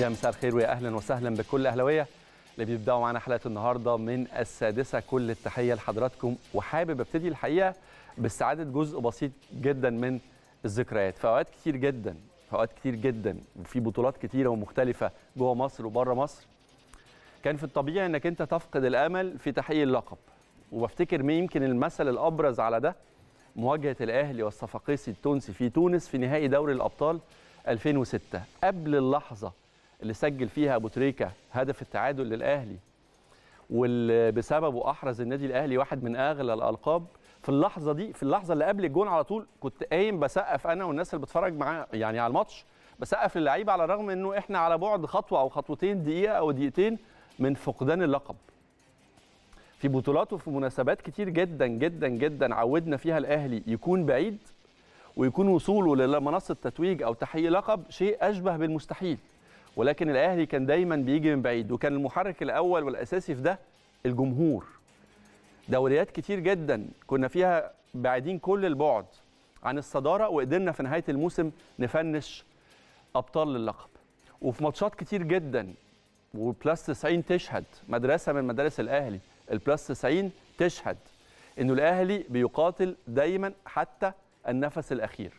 يا مساء الخير ويا اهلا وسهلا بكل اهلاويه اللي بيبداوا معانا حلقه النهارده من السادسه كل التحيه لحضراتكم وحابب ابتدي الحقيقه باستعاده جزء بسيط جدا من الذكريات في اوقات كتير جدا في اوقات كتير جدا وفي بطولات كتيره ومختلفه جوه مصر وبره مصر كان في الطبيعي انك انت تفقد الامل في تحقيق اللقب وبفتكر مين يمكن المثل الابرز على ده مواجهه الاهلي والصفاقسي التونسي في تونس في نهائي دوري الابطال 2006 قبل اللحظه اللي سجل فيها ابو تريكه هدف التعادل للاهلي واللي بسببه احرز النادي الاهلي واحد من اغلى الالقاب في اللحظه دي في اللحظه اللي قبل الجون على طول كنت قايم بسقف انا والناس اللي بتتفرج معايا يعني على الماتش بسقف للعيبه على الرغم انه احنا على بعد خطوه او خطوتين دقيقه او دقيقتين من فقدان اللقب في بطولات وفي مناسبات كتير جدا جدا جدا عودنا فيها الاهلي يكون بعيد ويكون وصوله لمنصه تتويج او تحقيق لقب شيء اشبه بالمستحيل ولكن الاهلي كان دايما بيجي من بعيد وكان المحرك الاول والاساسي في ده الجمهور دوريات كتير جدا كنا فيها بعيدين كل البعد عن الصداره وقدرنا في نهايه الموسم نفنش ابطال اللقب وفي ماتشات كتير جدا وبلس 90 تشهد مدرسه من مدارس الاهلي البلس 90 تشهد انه الاهلي بيقاتل دايما حتى النفس الاخير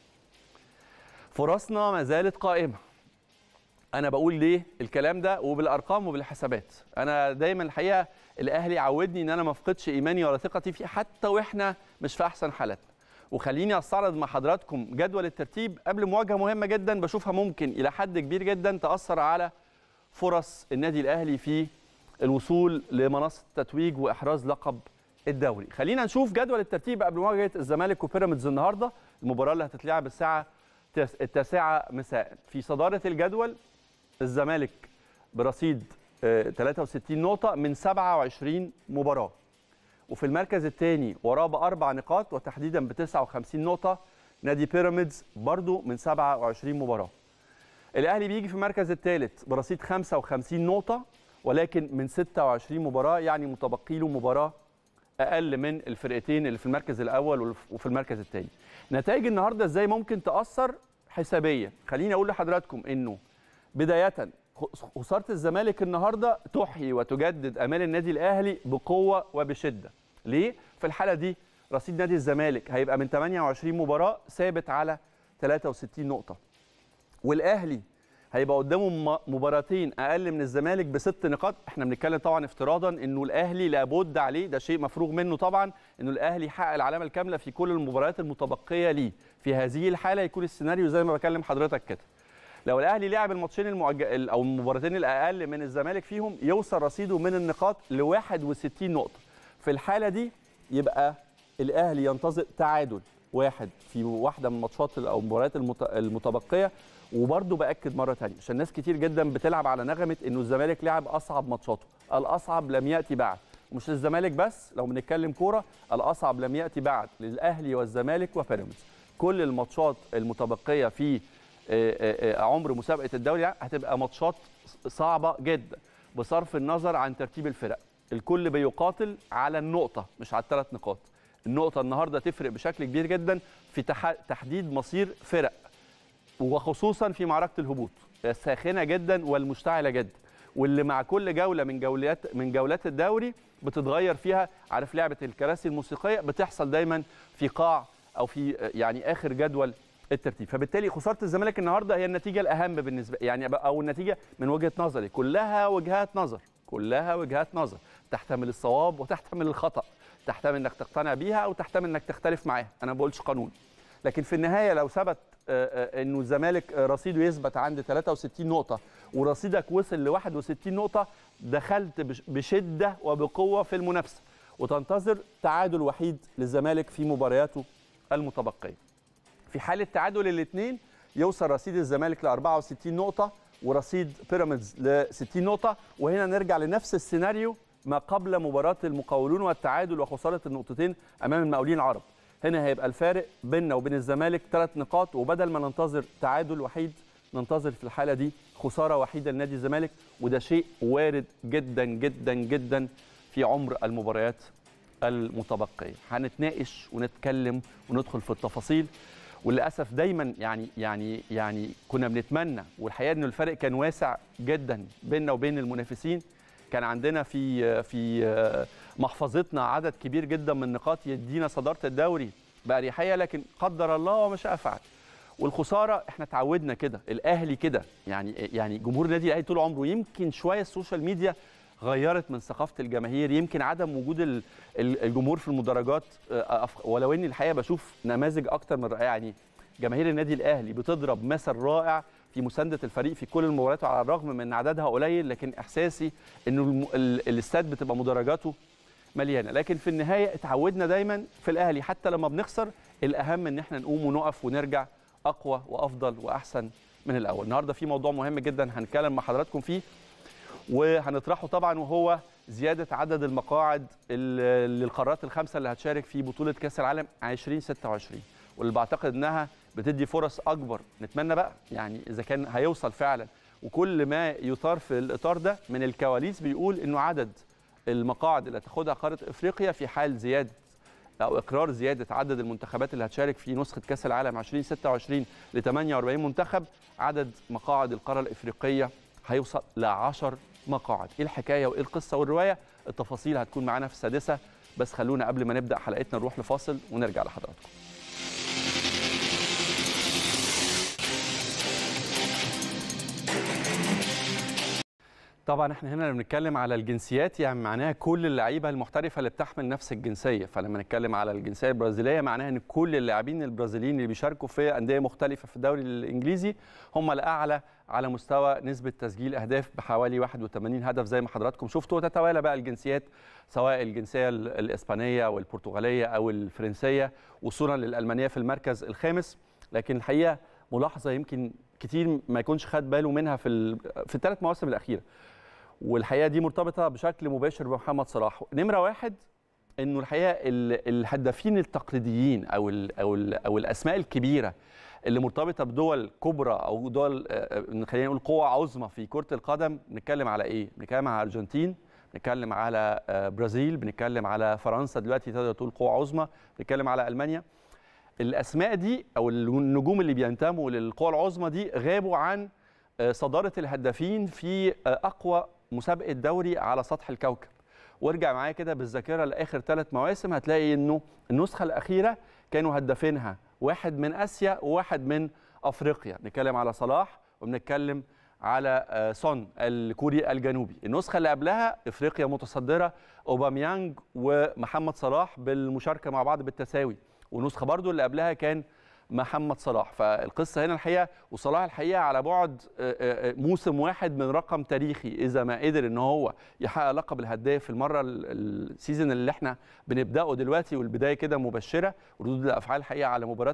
فرصنا ما زالت قائمه انا بقول ليه الكلام ده وبالارقام وبالحسابات انا دايما الحقيقه الاهلي عودني ان انا ما افقدش ايماني ولا ثقتي فيه حتى واحنا مش في احسن حالاتنا وخليني استعرض مع حضراتكم جدول الترتيب قبل مواجهه مهمه جدا بشوفها ممكن الى حد كبير جدا تاثر على فرص النادي الاهلي في الوصول لمنصه التتويج واحراز لقب الدوري خلينا نشوف جدول الترتيب قبل مواجهه الزمالك وبيراميدز النهارده المباراه اللي هتتلعب الساعه التاسعه مساء في صداره الجدول الزمالك برصيد 63 نقطة من 27 مباراة وفي المركز الثاني وراه بأربع نقاط وتحديدا ب 59 نقطة نادي بيراميدز برضو من 27 مباراة الأهلي بيجي في المركز الثالث برصيد 55 نقطة ولكن من 26 مباراة يعني متبقي له مباراة أقل من الفرقتين اللي في المركز الأول وفي المركز الثاني نتائج النهاردة إزاي ممكن تأثر حسابيا خليني أقول لحضراتكم إنه بداية خسارة الزمالك النهاردة تحيي وتجدد أمال النادي الأهلي بقوة وبشدة ليه؟ في الحالة دي رصيد نادي الزمالك هيبقى من 28 مباراة ثابت على 63 نقطة والأهلي هيبقى قدامه مباراتين أقل من الزمالك بست نقاط احنا بنتكلم طبعا افتراضا انه الأهلي لابد عليه ده شيء مفروغ منه طبعا انه الأهلي يحقق العلامة الكاملة في كل المباريات المتبقية ليه في هذه الحالة يكون السيناريو زي ما بكلم حضرتك كده لو الاهلي لعب الماتشين المعج... او المباراتين الاقل من الزمالك فيهم يوصل رصيده من النقاط ل 61 نقطه في الحاله دي يبقى الاهلي ينتظر تعادل واحد في واحده من الماتشات او المباريات المت... المتبقيه وبرده باكد مره ثانيه عشان ناس كتير جدا بتلعب على نغمه انه الزمالك لعب اصعب ماتشاته الاصعب لم ياتي بعد ومش للزمالك بس لو بنتكلم كوره الاصعب لم ياتي بعد للاهلي والزمالك وبيراميدز كل الماتشات المتبقيه في عمر مسابقه الدوري هتبقى ماتشات صعبه جدا بصرف النظر عن ترتيب الفرق الكل بيقاتل على النقطه مش على الثلاث نقاط النقطه النهارده تفرق بشكل كبير جدا في تحديد مصير فرق وخصوصا في معركه الهبوط الساخنه جدا والمشتعله جدا واللي مع كل جوله من جولات من جولات الدوري بتتغير فيها عارف لعبه الكراسي الموسيقيه بتحصل دايما في قاع او في يعني اخر جدول الترتيب فبالتالي خساره الزمالك النهارده هي النتيجه الاهم بالنسبه يعني او النتيجه من وجهه نظري كلها وجهات نظر كلها وجهات نظر تحتمل الصواب وتحتمل الخطا تحتمل انك تقتنع بيها او تحتمل انك تختلف معاها انا ما بقولش قانون لكن في النهايه لو ثبت انه الزمالك رصيده يثبت عند 63 نقطه ورصيدك وصل ل 61 نقطه دخلت بشده وبقوه في المنافسه وتنتظر تعادل وحيد للزمالك في مبارياته المتبقيه في حاله تعادل الاثنين يوصل رصيد الزمالك ل 64 نقطه ورصيد بيراميدز ل 60 نقطه وهنا نرجع لنفس السيناريو ما قبل مباراه المقاولون والتعادل وخساره النقطتين امام المقاولين العرب هنا هيبقى الفارق بيننا وبين الزمالك ثلاث نقاط وبدل ما ننتظر تعادل وحيد ننتظر في الحاله دي خساره وحيده لنادي الزمالك وده شيء وارد جدا جدا جدا في عمر المباريات المتبقيه هنتناقش ونتكلم وندخل في التفاصيل وللاسف دايما يعني يعني يعني كنا بنتمنى والحقيقه انه الفرق كان واسع جدا بيننا وبين المنافسين كان عندنا في في محفظتنا عدد كبير جدا من النقاط يدينا صداره الدوري باريحيه لكن قدر الله وما شاء فعل والخساره احنا اتعودنا كده الاهلي كده يعني يعني جمهور النادي الاهلي طول عمره يمكن شويه السوشيال ميديا غيرت من ثقافه الجماهير يمكن عدم وجود الجمهور في المدرجات ولو اني الحقيقه بشوف نماذج اكتر من رائعه يعني جماهير النادي الاهلي بتضرب مثل رائع في مسانده الفريق في كل المباريات على الرغم من عددها قليل لكن احساسي انه الاستاد بتبقى مدرجاته مليانه لكن في النهايه اتعودنا دايما في الاهلي حتى لما بنخسر الاهم ان احنا نقوم ونقف ونرجع اقوى وافضل واحسن من الاول النهارده في موضوع مهم جدا هنتكلم مع حضراتكم فيه وهنطرحه طبعا وهو زياده عدد المقاعد للقارات الخمسه اللي هتشارك في بطوله كاس العالم 2026 واللي بعتقد انها بتدي فرص اكبر نتمنى بقى يعني اذا كان هيوصل فعلا وكل ما يثار في الاطار ده من الكواليس بيقول انه عدد المقاعد اللي هتاخدها قاره افريقيا في حال زياده او اقرار زياده عدد المنتخبات اللي هتشارك في نسخه كاس العالم 2026 ل 48 منتخب عدد مقاعد القاره الافريقيه هيوصل ل 10 مقاعد ايه الحكايه وايه القصه والروايه التفاصيل هتكون معانا في السادسه بس خلونا قبل ما نبدا حلقتنا نروح لفاصل ونرجع لحضراتكم طبعا احنا هنا بنتكلم على الجنسيات يعني معناها كل اللعيبه المحترفه اللي بتحمل نفس الجنسيه فلما نتكلم على الجنسيه البرازيليه معناها ان كل اللاعبين البرازيليين اللي بيشاركوا في انديه مختلفه في الدوري الانجليزي هم الاعلى على مستوى نسبه تسجيل اهداف بحوالي 81 هدف زي ما حضراتكم شفتوا وتتوالى بقى الجنسيات سواء الجنسيه الاسبانيه او البرتغاليه او الفرنسيه وصولا للالمانيه في المركز الخامس لكن الحقيقه ملاحظه يمكن كتير ما يكونش خد باله منها في في الثلاث مواسم الاخيره والحقيقه دي مرتبطه بشكل مباشر بمحمد صلاح نمره واحد انه الحقيقه الهدافين التقليديين او ال او ال او الاسماء الكبيره اللي مرتبطه بدول كبرى او دول خلينا نقول قوى عظمى في كره القدم بنتكلم على ايه بنتكلم على ارجنتين بنتكلم على برازيل بنتكلم على فرنسا دلوقتي تقدر تقول قوه عظمى بنتكلم على المانيا الاسماء دي او النجوم اللي بينتموا للقوى العظمى دي غابوا عن صداره الهدافين في اقوى مسابقه دوري على سطح الكوكب وارجع معايا كده بالذاكره لاخر ثلاث مواسم هتلاقي انه النسخه الاخيره كانوا هدافينها واحد من اسيا وواحد من افريقيا بنتكلم على صلاح وبنتكلم على سون الكوري الجنوبي النسخه اللي قبلها افريقيا متصدره اوباميانج ومحمد صلاح بالمشاركه مع بعض بالتساوي ونسخه برضو اللي قبلها كان محمد صلاح فالقصه هنا الحقيقه وصلاح الحقيقه على بعد موسم واحد من رقم تاريخي اذا ما قدر ان هو يحقق لقب الهداف في المره السيزون اللي احنا بنبداه دلوقتي والبدايه كده مبشره ردود الافعال الحقيقه على مباراه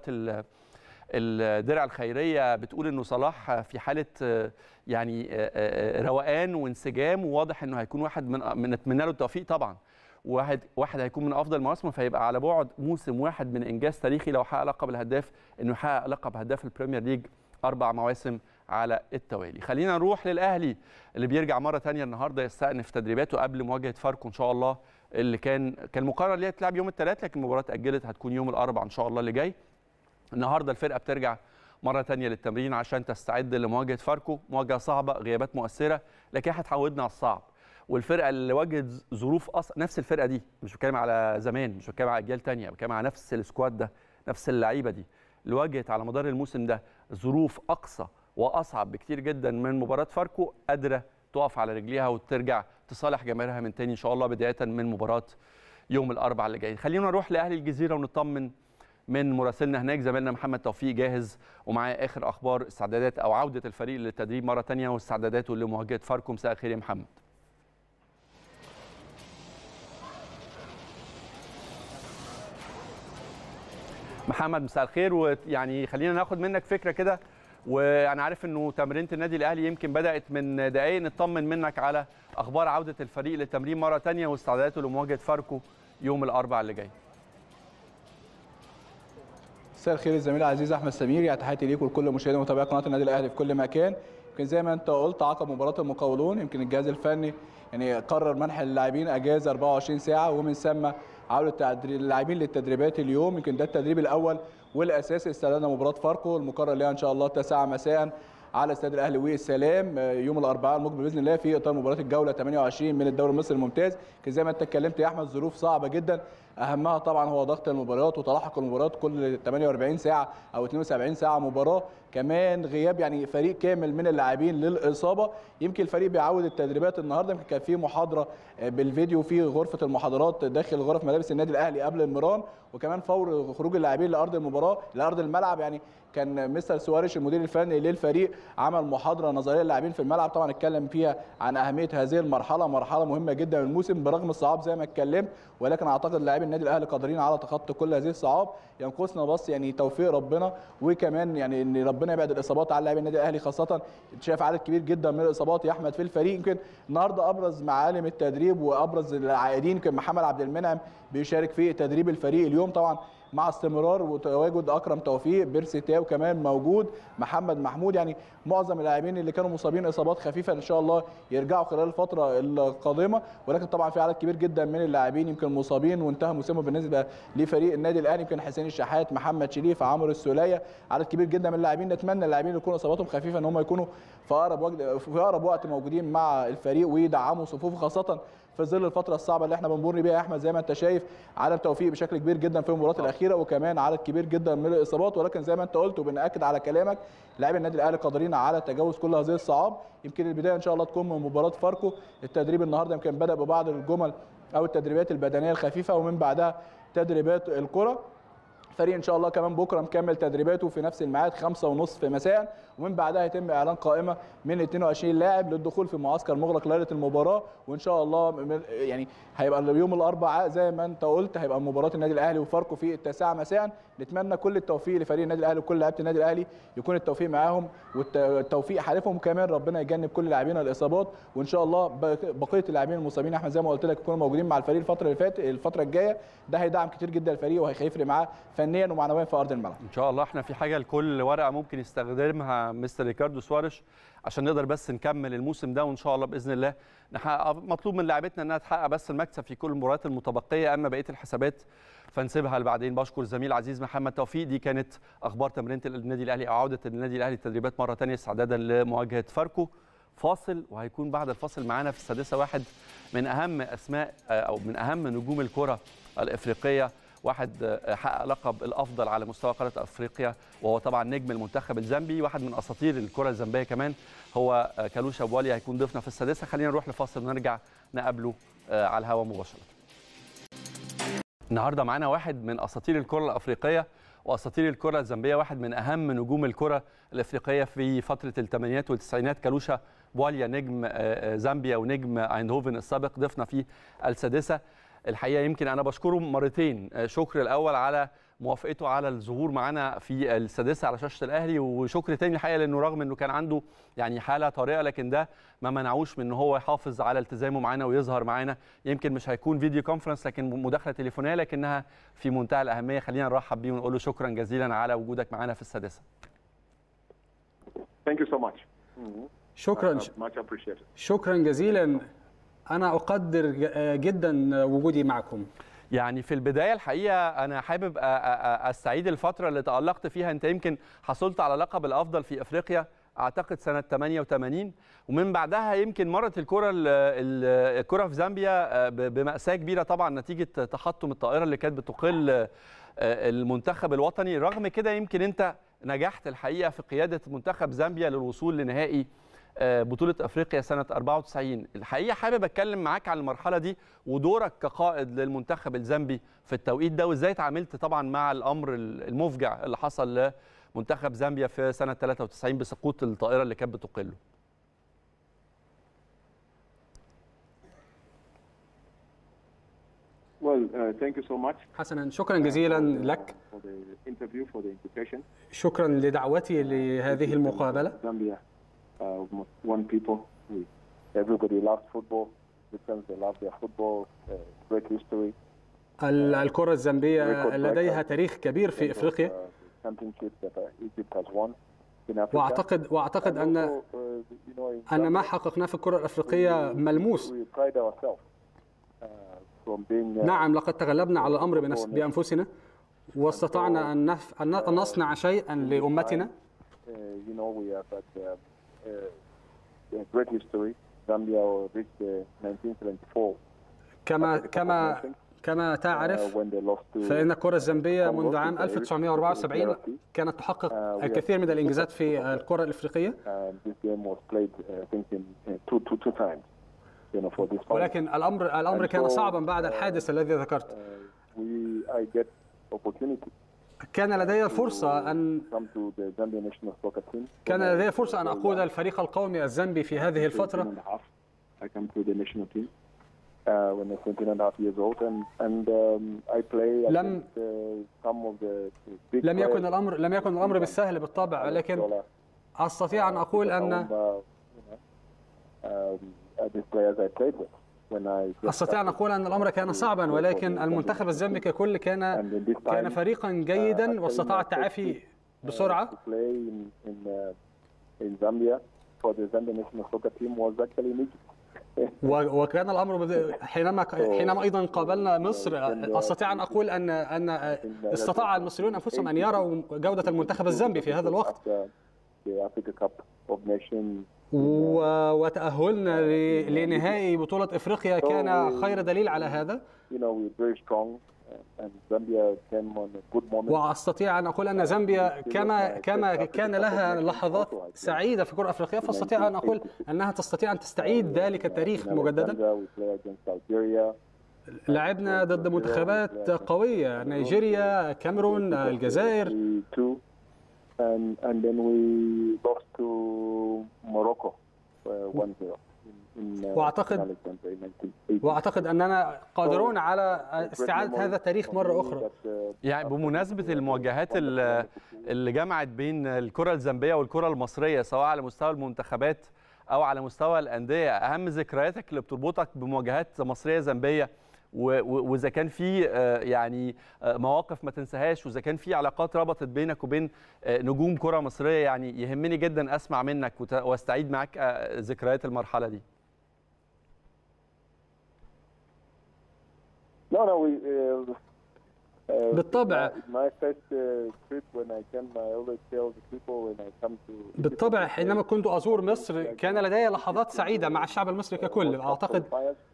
الدرع الخيريه بتقول انه صلاح في حاله يعني روقان وانسجام وواضح انه هيكون واحد من نتمنى له التوفيق طبعا واحد واحد هيكون من افضل مواسمه فيبقى على بعد موسم واحد من انجاز تاريخي لو حقق لقب الهداف انه يحقق لقب هداف البريمير ليج اربع مواسم على التوالي خلينا نروح للاهلي اللي بيرجع مره ثانيه النهارده يستأنف تدريباته قبل مواجهه فاركو ان شاء الله اللي كان كان مقرر ليها تلعب يوم الثلاث لكن المباراه اتاجلت هتكون يوم الاربعاء ان شاء الله اللي جاي النهارده الفرقه بترجع مره ثانيه للتمرين عشان تستعد لمواجهه فاركو مواجهه صعبه غيابات مؤثره لكن احنا اتعودنا على الصعب والفرقه اللي واجهت ظروف أص... نفس الفرقه دي مش بتكلم على زمان مش بتكلم على اجيال ثانيه بتكلم على نفس السكواد ده نفس اللعيبه دي اللي واجهت على مدار الموسم ده ظروف اقصى واصعب بكتير جدا من مباراه فاركو قادره تقف على رجليها وترجع تصالح جماهيرها من تاني ان شاء الله بدايه من مباراه يوم الاربعاء اللي جاي خلينا نروح لاهل الجزيره ونطمن من مراسلنا هناك زميلنا محمد توفيق جاهز ومعاه اخر اخبار استعدادات او عوده الفريق للتدريب مره ثانيه واستعداداته لمواجهه فاركو مساء الخير يا محمد محمد مساء الخير ويعني خلينا ناخد منك فكره كده وانا عارف انه تمرينه النادي الاهلي يمكن بدات من دقائق نطمن منك على اخبار عوده الفريق للتمرين مره ثانيه واستعداداته لمواجهه فاركو يوم الاربعاء اللي جاي مساء الخير الزميل العزيز احمد سمير يعني تحياتي ليك ولكل مشاهدي ومتابعي قناه النادي الاهلي في كل مكان يمكن زي ما انت قلت عقب مباراه المقاولون يمكن الجهاز الفني يعني قرر منح اللاعبين اجازه 24 ساعه ومن ثم عوده اللاعبين للتدريبات اليوم يمكن ده التدريب الاول والاساسي استعدادنا مباراه فاركو المقرر لها ان شاء الله 9 مساء على استاد الاهلي والسلام يوم الاربعاء المقبل باذن الله في اطار مباراه الجوله 28 من الدوري المصري الممتاز كان زي ما انت اتكلمت يا احمد ظروف صعبه جدا اهمها طبعا هو ضغط المباريات وتلاحق المباريات كل 48 ساعه او 72 ساعه مباراه كمان غياب يعني فريق كامل من اللاعبين للاصابه يمكن الفريق بيعود التدريبات النهارده يمكن كان في محاضره بالفيديو في غرفه المحاضرات داخل غرف ملابس النادي الاهلي قبل المران وكمان فور خروج اللاعبين لارض المباراه لارض الملعب يعني كان مستر سواريش المدير الفني للفريق عمل محاضره نظريه للاعبين في الملعب طبعا اتكلم فيها عن اهميه هذه المرحله مرحله مهمه جدا من الموسم برغم الصعاب زي ما اتكلمت ولكن اعتقد لاعبي النادي الاهلي قادرين على تخطي كل هذه الصعاب ينقصنا بس يعني توفيق ربنا وكمان يعني ان ربنا يبعد الاصابات على لاعبي النادي الاهلي خاصه شايف عدد كبير جدا من الاصابات يا احمد في الفريق يمكن النهارده ابرز معالم التدريب وابرز العائدين يمكن محمد عبد المنعم بيشارك في تدريب الفريق اليوم طبعا مع استمرار وتواجد اكرم توفيق بيرسي تاو كمان موجود محمد محمود يعني معظم اللاعبين اللي كانوا مصابين اصابات خفيفه ان شاء الله يرجعوا خلال الفتره القادمه ولكن طبعا في عدد كبير جدا من اللاعبين يمكن مصابين وانتهى موسمه بالنسبه لفريق النادي الاهلي يمكن حسين الشحات محمد شريف عمرو السوليه عدد كبير جدا من اللاعبين نتمنى اللاعبين اللي يكونوا اصاباتهم خفيفه ان هم يكونوا في اقرب وقت في اقرب وقت موجودين مع الفريق ويدعموا صفوفه خاصه في ظل الفتره الصعبه اللي احنا بنمر بيها يا احمد زي ما انت شايف عدم توفيق بشكل كبير جدا في المباريات الاخيره وكمان عدد كبير جدا من الاصابات ولكن زي ما انت قلت وبناكد على كلامك لاعبي النادي الاهلي قادرين على تجاوز كل هذه الصعاب يمكن البدايه ان شاء الله تكون من مباراه فاركو التدريب النهارده يمكن بدا ببعض الجمل او التدريبات البدنيه الخفيفه ومن بعدها تدريبات الكره فريق ان شاء الله كمان بكره مكمل تدريباته في نفس الميعاد خمسة ونصف مساء ومن بعدها يتم اعلان قائمه من 22 لاعب للدخول في معسكر مغلق ليله المباراه وان شاء الله يعني هيبقى اليوم الاربعاء زي ما انت قلت هيبقى مباراه النادي الاهلي وفاركو في التاسعه مساء نتمنى كل التوفيق لفريق النادي الاهلي وكل لعيبه النادي الاهلي يكون التوفيق معاهم والتوفيق حالفهم كمان ربنا يجنب كل لاعبينا الاصابات وان شاء الله بقيه اللاعبين المصابين احمد زي ما قلت لك يكونوا موجودين مع الفريق الفتره اللي فاتت الفتره الجايه ده هيدعم كتير جدا الفريق وهيفرق معاه فنيا ومعنويا في ارض الملعب ان شاء الله احنا في حاجه لكل ورقه ممكن يستخدمها مستر ريكاردو سواريش عشان نقدر بس نكمل الموسم ده وان شاء الله باذن الله نحقق مطلوب من لاعبتنا انها تحقق بس المكسب في كل المباريات المتبقيه اما بقيه الحسابات فنسيبها لبعدين بشكر الزميل عزيز محمد توفيق دي كانت اخبار تمرينه النادي الاهلي او عوده النادي الاهلي التدريبات مره ثانيه استعدادا لمواجهه فاركو فاصل وهيكون بعد الفاصل معانا في السادسه واحد من اهم اسماء او من اهم نجوم الكره الافريقيه واحد حقق لقب الافضل على مستوى قاره افريقيا وهو طبعا نجم المنتخب الزامبي واحد من اساطير الكره الزامبيه كمان هو كالوشا بوالي هيكون ضيفنا في السادسه خلينا نروح لفاصل ونرجع نقابله على الهواء مباشره النهارده معانا واحد من اساطير الكره الافريقيه واساطير الكره الزامبيه واحد من اهم نجوم الكره الافريقيه في فتره الثمانينات والتسعينات كالوشا بواليا نجم زامبيا ونجم ايندهوفن السابق ضيفنا في السادسه الحقيقه يمكن انا بشكره مرتين شكر الاول على موافقته على الظهور معانا في السادسه على شاشه الاهلي وشكر تاني الحقيقه لانه رغم انه كان عنده يعني حاله طارئه لكن ده ما منعوش من ان هو يحافظ على التزامه معانا ويظهر معانا يمكن مش هيكون فيديو كونفرنس لكن مداخله تليفونيه لكنها في منتهى الاهميه خلينا نرحب بيه ونقول له شكرا جزيلا على وجودك معانا في السادسه. Thank you so much. شكرا Much appreciated. شكرا جزيلا انا اقدر جدا وجودي معكم يعني في البدايه الحقيقه انا حابب استعيد الفتره اللي تالقت فيها انت يمكن حصلت على لقب الافضل في افريقيا اعتقد سنه 88 ومن بعدها يمكن مرت الكره الكره في زامبيا بماساه كبيره طبعا نتيجه تحطم الطائره اللي كانت بتقل المنتخب الوطني رغم كده يمكن انت نجحت الحقيقه في قياده منتخب زامبيا للوصول لنهائي بطولة أفريقيا سنة 94 الحقيقة حابب أتكلم معاك عن المرحلة دي ودورك كقائد للمنتخب الزامبي في التوقيت ده وإزاي تعاملت طبعا مع الأمر المفجع اللي حصل لمنتخب زامبيا في سنة 93 بسقوط الطائرة اللي كانت بتقله Well, uh, thank you so much حسنا شكرا جزيلا لك for the interview, for the invitation. شكرا لدعوتي لهذه المقابلة Zambia, uh, one people. We, everybody loves football. Because they love their football. Uh, great history. ال- الكرة الزامبية Record لديها breaker. تاريخ كبير في افريقيا Uh, championship that uh, Egypt has won in Africa. واعتقد واعتقد And ان also, uh, you know, in ان ما Zambia, حققناه في الكرة الافريقية we- ملموس We pride ourselves uh, from being. uh, نعم لقد تغلبنا على الامر بنفس بانفسنا واستطعنا أن نف- أن أن نصنع شيئا لأمتنا Uh, you know, we have had uh, uh, a great history. Zambia reached uh, 1974 كما كما كما uh, تعرف when they lost to فإن الكرة الزامبية منذ عام 1974 كانت تحقق الكثير من الإنجازات في الكرة الإفريقية and this game was played uh, I think in uh, two, two, two times. You know, for this final. ولكن الأمر الأمر كان صعبا بعد الحادث الذي ذكرت Uh, we I get opportunity كان لدي الفرصة أن come to the Zambia national soccer team. كان لدي فرصة أن أقود الفريق القومي الزامبي في هذه الفترة 17 and a half. I come to the national team uh, when I was 17 and a half years old, and and um, I play لم- against uh, some of the big لم يكن players. الأمر لم يكن الأمر بالسهل بالطبع ولكن أستطيع أن أقول أن these players I played with when I أستطيع أن أقول أن الأمر كان صعبا ولكن المنتخب الزامبي ككل كان and in this كان time, فريقا uh, جيدا I واستطاع played my التعافي first بسرعة to play in in, uh, in Zambia for the Zambia national soccer team was actually in Egypt. و- وكان الامر بد- حينما حينما ايضا قابلنا مصر استطيع ان اقول ان ان استطاع المصريون انفسهم ان يروا جوده المنتخب الزامبي في هذا الوقت After the Africa Cup of Nations و- وتاهلنا ل- لنهائي بطوله افريقيا كان خير دليل على هذا you know, we're very strong, uh, and Zambia came on a good moment. واستطيع ان اقول ان زامبيا كما كما كان لها لحظات سعيده في كره افريقيا فاستطيع ان اقول انها تستطيع ان تستعيد ذلك التاريخ In مجددا Alexandria, we play against Algeria. لعبنا ضد منتخبات قويه نيجيريا كاميرون الجزائر We two, and and then we lost to Morocco uh, 1-0 in, in, uh, وأعتقد- in Alexandria in 1980. واعتقد اننا قادرون على Great استعاده memory هذا التاريخ for مره me اخرى that, uh, يعني بمناسبة المواجهات ال- اللي جمعت بين الكرة الزامبية والكرة المصرية سواء على مستوى المنتخبات أو على مستوى الأندية أهم ذكرياتك اللي بتربطك بمواجهات مصرية زامبية و- و- وإذا كان في آه، يعني آه، مواقف ما تنساهاش وإذا كان في علاقات ربطت بينك وبين آه، نجوم كرة مصرية يعني يهمني جدا أسمع منك وت- واستعيد معاك آه، ذكريات المرحلة دي No, no, we. Uh, uh, بالطبع. My, my first uh, trip when I came, I always tell the people when I come to. بالطبع حينما كنت ازور مصر كان لدي لحظات سعيده مع الشعب المصري ككل اعتقد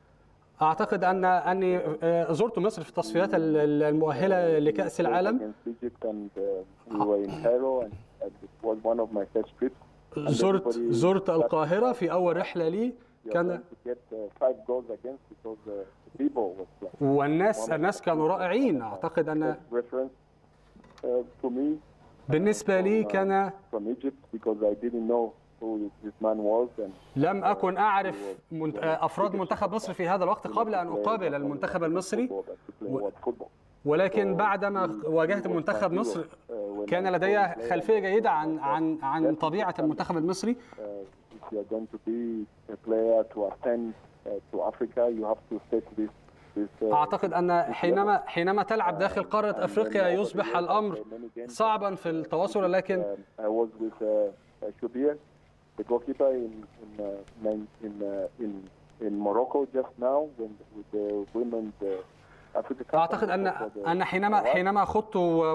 اعتقد ان اني آه، زرت مصر في التصفيات ال- ال- المؤهله لكاس العالم Against Egypt and uh, we were in Cairo and, and it was one of my first trips. زرت زرت القاهره في اول رحله لي You are كان going to get uh, five goals against because uh, the people was like والناس الناس كانوا رائعين اعتقد ان reference uh, to me بالنسبه لي كان from Egypt because I didn't know who this man was and لم اكن اعرف منت- آه، افراد منتخب مصر في هذا الوقت قبل ان اقابل المنتخب المصري football, but to play what football. ولكن بعدما واجهت منتخب مصر كان لدي خلفيه جيده عن عن عن طبيعه المنتخب المصري Uh, if you are going to be a player to attend uh, to Africa, you have to take this. this uh, اعتقد ان حينما حينما تلعب داخل قاره افريقيا يصبح الامر صعبا في التواصل لكن um, I was with uh, uh, Shubir, the goalkeeper in in uh, nine- in, uh, in in Morocco just now when with the women's uh, Africa Cup. اعتقد ان ان حينما حينما خضت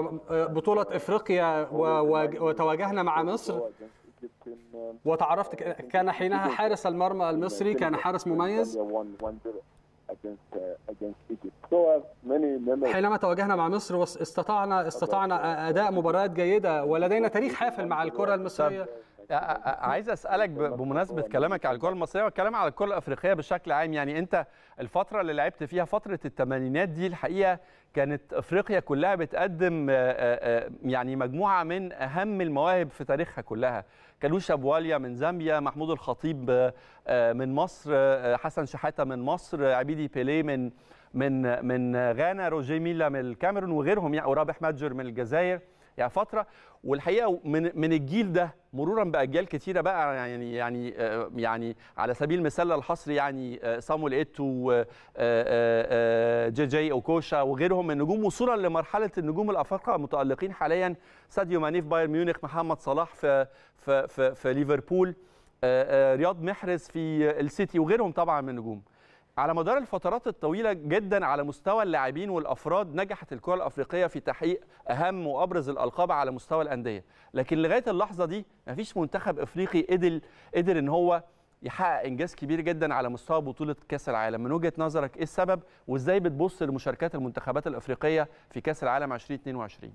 بطوله افريقيا و- و- وتواجهنا مع مصر Egypt in, um, وتعرفت ك- كان حينها حارس المرمى المصري كان حارس مميز Zambia won 1-0 against uh, against Egypt. So I have many memories. حينما تواجهنا مع مصر واستطعنا استطعنا اداء مباريات جيده ولدينا تاريخ حافل مع الكره المصريه ع- ع- عايز اسالك ب- بمناسبه كلامك على الكره المصريه والكلام على الكره الافريقيه بشكل عام يعني انت الفتره اللي لعبت فيها فتره الثمانينات دي الحقيقه كانت افريقيا كلها بتقدم آه، آه، آه، يعني مجموعه من اهم المواهب في تاريخها كلها كالوشا بواليا من زامبيا محمود الخطيب آه، آه، من مصر آه، حسن شحاته من مصر آه، عبيدي بيليه من من من غانا روجيه ميلا من الكاميرون وغيرهم يعني ورابح متجر من الجزائر يعني فتره والحقيقه من من الجيل ده مرورا باجيال كتيره بقى يعني يعني آه، يعني على سبيل المثال الحصري يعني آه، صامويل ايتو آه، آه، آه، جي جي اوكوشا وغيرهم من النجوم وصولا لمرحله النجوم الافارقه المتالقين حاليا ساديو ماني في بايرن ميونخ محمد صلاح في في في, في ليفربول آه، آه، رياض محرز في السيتي وغيرهم طبعا من النجوم على مدار الفترات الطويله جدا على مستوى اللاعبين والافراد نجحت الكره الافريقيه في تحقيق اهم وابرز الالقاب على مستوى الانديه لكن لغايه اللحظه دي مفيش منتخب افريقي قدر قدر ان هو يحقق انجاز كبير جدا على مستوى بطوله كاس العالم من وجهه نظرك ايه السبب وازاي بتبص لمشاركات المنتخبات الافريقيه في كاس العالم 2022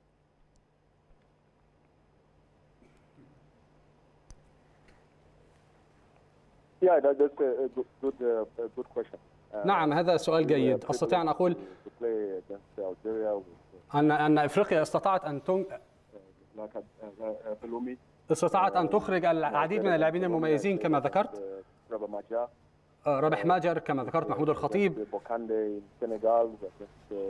Yeah, that, that's a, a good, good, uh, a good question. Uh, نعم هذا سؤال we جيد are أستطيع أن أقول privileged to play against Algeria with أن أن إفريقيا استطاعت أن تن... uh, like uh, uh, Belumi. استطاعت أن تخرج العديد من اللاعبين المميزين كما ذكرت Uh, Rabah Maja, آه، رابح ماجر كما ذكرت محمود الخطيب Bokande in Senegal, against uh,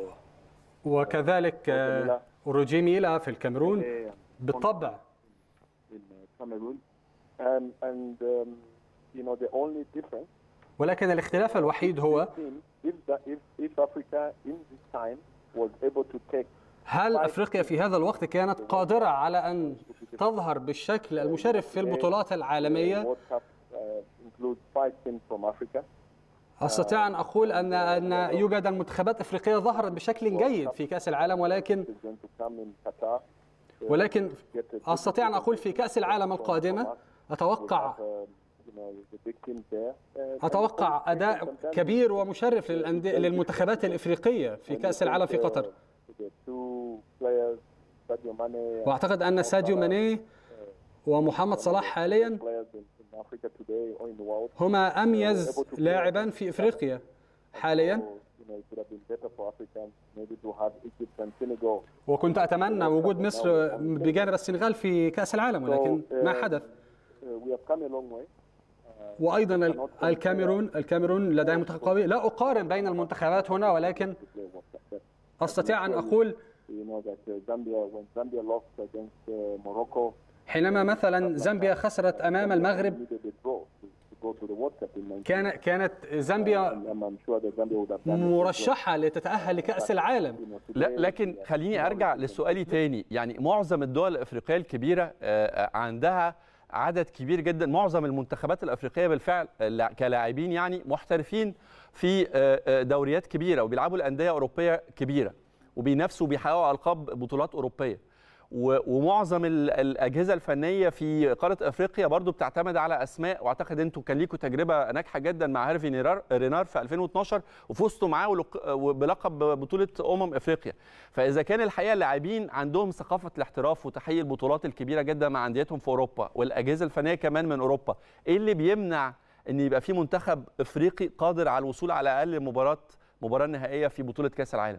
وكذلك آه، روجي ميلا في الكاميرون Guinea and بالطبع in uh, Cameroon. And, and um, you know, the only difference ولكن الاختلاف الوحيد هو between if, the, if, if Africa in this time was able to take هل افريقيا في هذا الوقت كانت قادره على ان تظهر بالشكل المشرف في البطولات العالميه the World Cup uh, includes five teams from Africa. استطيع ان اقول ان ان يوجد منتخبات افريقيه ظهرت بشكل جيد في كاس العالم ولكن It's going to come in Qatar. ولكن Get a استطيع ان اقول في كاس العالم القادمه اتوقع uh, you know, the big teams there. Uh, اتوقع اداء كبير ومشرف للأندية- للمنتخبات الافريقيه في كاس العالم في قطر the two players, Sadio Mane, واعتقد ان ساديو ماني ومحمد صلاح حاليا players in, in Africa today or in the world. هما اميز لاعبا في افريقيا حاليا So, you know, it would have been better for Africa maybe to have Egypt and Senegal. وكنت اتمنى وجود مصر بجانب السنغال في كاس العالم ولكن ما حدث Uh, we have come a long way. وايضا ال- الكاميرون الكاميرون لديه منتخب قوي لا اقارن بين المنتخبات هنا ولكن to play World Cup. But استطيع ان اقول you know that uh, Zambia, when Zambia lost against uh, Morocco, حينما مثلا زامبيا خسرت امام المغرب needed a draw to, to go to the World Cup in 19. كان كانت زامبيا And I'm sure that Zambia would have done it. مرشحه لتتاهل لكاس العالم You know, لا today, لكن خليني ارجع لسؤالي تاني يعني معظم الدول الافريقيه الكبيره آه، عندها عدد كبير جدا معظم المنتخبات الافريقيه بالفعل لا- كلاعبين يعني محترفين في آه، آه، دوريات كبيره وبيلعبوا الانديه اوروبيه كبيره وبينافسوا وبيحققوا القاب بطولات اوروبيه و- ومعظم ال- الاجهزه الفنيه في قاره افريقيا برضو بتعتمد على اسماء واعتقد انتوا كان ليكم تجربه ناجحه جدا مع هيرفي نيرار- رينار في 2012 وفزتوا معاه ولق- بلقب بطوله امم افريقيا فاذا كان الحقيقه اللاعبين عندهم ثقافه الاحتراف وتحقيق البطولات الكبيره جدا مع انديتهم في اوروبا والاجهزه الفنيه كمان من اوروبا ايه اللي بيمنع ان يبقى في منتخب افريقي قادر على الوصول على الاقل مباراه مباراه نهائيه في بطوله كاس العالم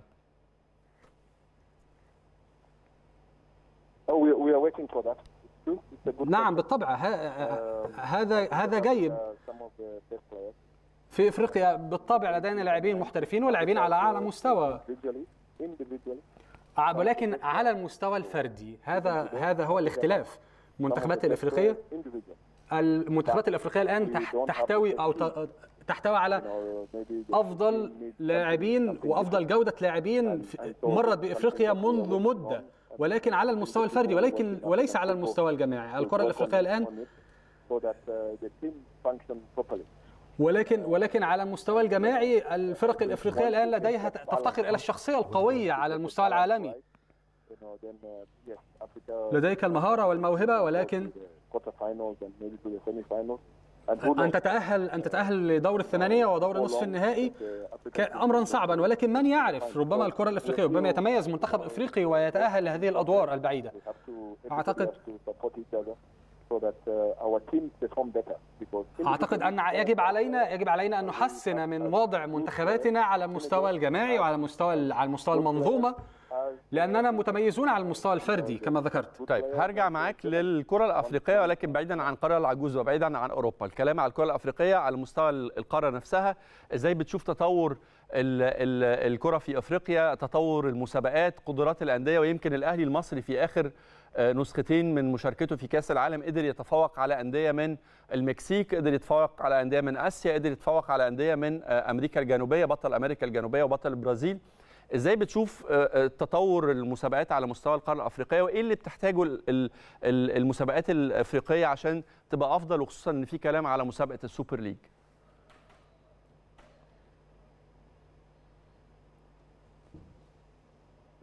Oh, we, we are waiting for that. It's true. It's a good نعم question. بالطبع ه- هذا هذا جيد Uh, some of the best players في افريقيا بالطبع لدينا لاعبين محترفين ولاعبين على اعلى مستوى individually, individually. ع- ولكن على المستوى الفردي هذا هذا هو الاختلاف المنتخبات الافريقيه individual. المنتخبات الافريقيه الان تح- تحتوي او ت- تحتوي على Or maybe the افضل team needs لاعبين وافضل جوده لاعبين في- مرت بافريقيا منذ مده ولكن على المستوى الفردي ولكن وليس على المستوى الجماعي الكره الافريقيه الان on it so that uh, the team function properly. ولكن ولكن على المستوى الجماعي الفرق الافريقيه الان لديها ت- تفتقر الى الشخصيه القويه على المستوى العالمي You know, then uh, yes, Africa لديك المهاره والموهبه ولكن to the quarterfinals and maybe to the semifinals. And who ان knows? تتاهل ان تتاهل لدور الثمانيه ودور نصف النهائي The African كان امرا صعبا ولكن من يعرف ربما الكره الافريقيه ربما يتميز منتخب افريقي ويتاهل لهذه الادوار البعيده we have to, أعتقد- everybody has to support each other so that uh, our teams perform better. Because اعتقد ان يجب علينا يجب علينا ان نحسن من وضع منتخباتنا على المستوى الجماعي وعلى المستوى على المستوى المنظومه لاننا متميزون على المستوى الفردي كما ذكرت طيب هرجع معاك للكره الافريقيه ولكن بعيدا عن القاره العجوز وبعيدا عن اوروبا الكلام على الكره الافريقيه على مستوى القاره نفسها ازاي بتشوف تطور ال- ال- الكره في افريقيا تطور المسابقات قدرات الانديه ويمكن الاهلي المصري في اخر آه، نسختين من مشاركته في كاس العالم قدر يتفوق على انديه من المكسيك قدر يتفوق على انديه من اسيا قدر يتفوق على انديه من آه، امريكا الجنوبيه بطل امريكا الجنوبيه وبطل البرازيل ازاي بتشوف آه، آه، تطور المسابقات على مستوى القاره الافريقيه وايه اللي بتحتاجه ال- ال- ال- المسابقات الافريقيه عشان تبقى افضل وخصوصا ان في كلام على مسابقه السوبر ليج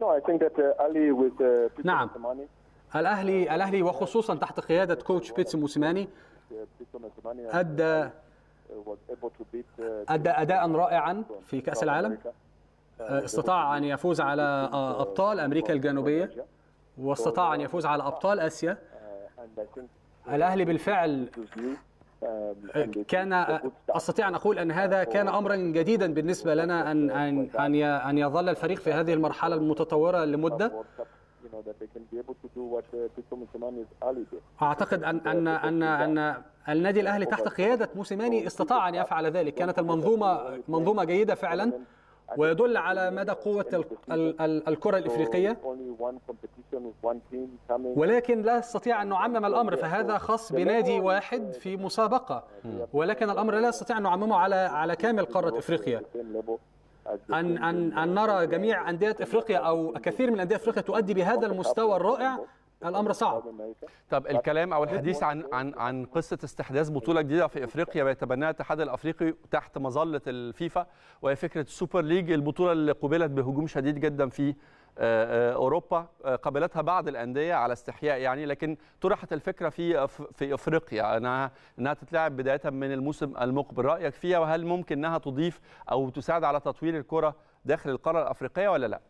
No, I think that uh, Ali with uh, Peter نعم. Mosimane, الاهلي الاهلي وخصوصا تحت قياده كوتش بيتسو موسيماني uh, Peter Mosimane uh, ادى was able to beat uh, ادى اداء رائعا في كاس South العالم America. استطاع ان يفوز على ابطال امريكا الجنوبيه واستطاع ان يفوز على ابطال اسيا Uh, and I think الاهلي بالفعل it was new. Um, and it كان was a good start. استطيع ان اقول ان هذا كان امرا جديدا بالنسبه لنا ان ان ان ي- ان يظل الفريق في هذه المرحله المتطوره لمده World Cup, you know, that they can be able to do what uh, Peter Mosimane Ali did. اعتقد ان ان ان ان النادي الاهلي تحت قياده موسيماني استطاع ان يفعل ذلك كانت المنظومه منظومه جيده فعلا ويدل على مدى قوه ال- ال- ال- الكره الافريقيه Only one competition with one team coming. ولكن لا نستطيع ان نعمم الامر فهذا خاص بنادي واحد في مسابقه ولكن الامر لا نستطيع ان نعممه على على كامل قاره افريقيا the same level as the ان ان ان نرى جميع انديه افريقيا او كثير من انديه افريقيا تؤدي بهذا المستوى الرائع الامر صعب America. طب الكلام او الحديث عن عن عن قصه استحداث بطوله جديده في افريقيا بيتبناها الاتحاد الافريقي تحت مظله الفيفا وهي فكره السوبر ليج البطوله اللي قوبلت بهجوم شديد جدا في آه، آه، اوروبا آه، قابلتها بعض الانديه على استحياء يعني لكن طرحت الفكره في أف- في افريقيا انها انها تتلعب بدايه من الموسم المقبل رايك فيها وهل ممكن انها تضيف او تساعد على تطوير الكره داخل القاره الافريقيه ولا لا؟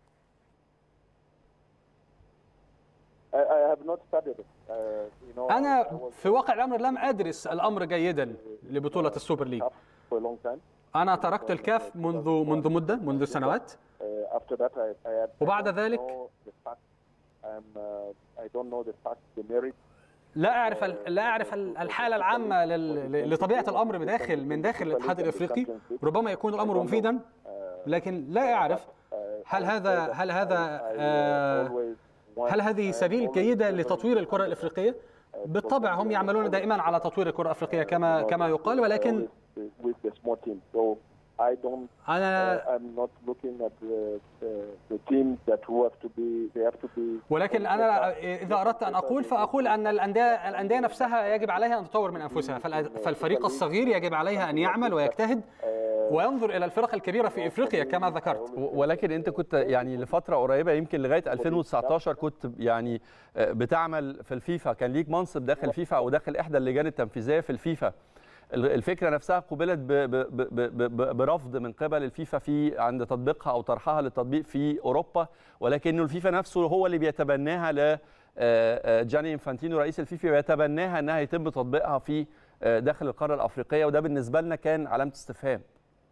I, I have not studied it. Uh, you know, I, I انا was في واقع الامر لم ادرس الامر جيدا لبطوله السوبر ليج tough for a long time. انا تركت الكاف منذ منذ مده منذ سنوات Uh, after that, I, I had. وبعد I don't ذلك؟ know the fact. I'm, uh, I don't know the fact, the merit. لا اعرف ال- لا اعرف ال- الحاله العامه لل- ل- لطبيعه الامر بداخل من داخل الاتحاد الافريقي ربما يكون الامر مفيدا لكن لا اعرف هل هذا هل هذا آه، هل هذه سبيل جيده لتطوير الكره الافريقيه بالطبع هم يعملون دائما على تطوير الكره الافريقيه كما كما يقال ولكن with the small team. So I don't. انا Uh, I'm not looking at the, the, the teams that who have to be. They have to be. ولكن انا اذا اردت ان اقول فاقول ان الانديه الانديه نفسها يجب عليها ان تطور من انفسها فالأ- فالفريق الصغير يجب عليها ان يعمل ويجتهد وينظر الى الفرق الكبيره في افريقيا كما ذكرت و- ولكن انت كنت يعني لفتره قريبه يمكن لغايه 2019 كنت يعني آه، بتعمل في الفيفا كان ليك منصب داخل الفيفا او داخل احدى اللجان التنفيذيه في الفيفا ال- الفكره نفسها قوبلت ب- ب- ب- ب- ب- برفض من قبل الفيفا في عند تطبيقها او طرحها للتطبيق في اوروبا ولكنه الفيفا نفسه هو اللي بيتبناها ل آه، آه، جاني انفانتينو رئيس الفيفا بيتبناها انها يتم تطبيقها في آه، داخل القاره الافريقيه وده بالنسبه لنا كان علامه استفهام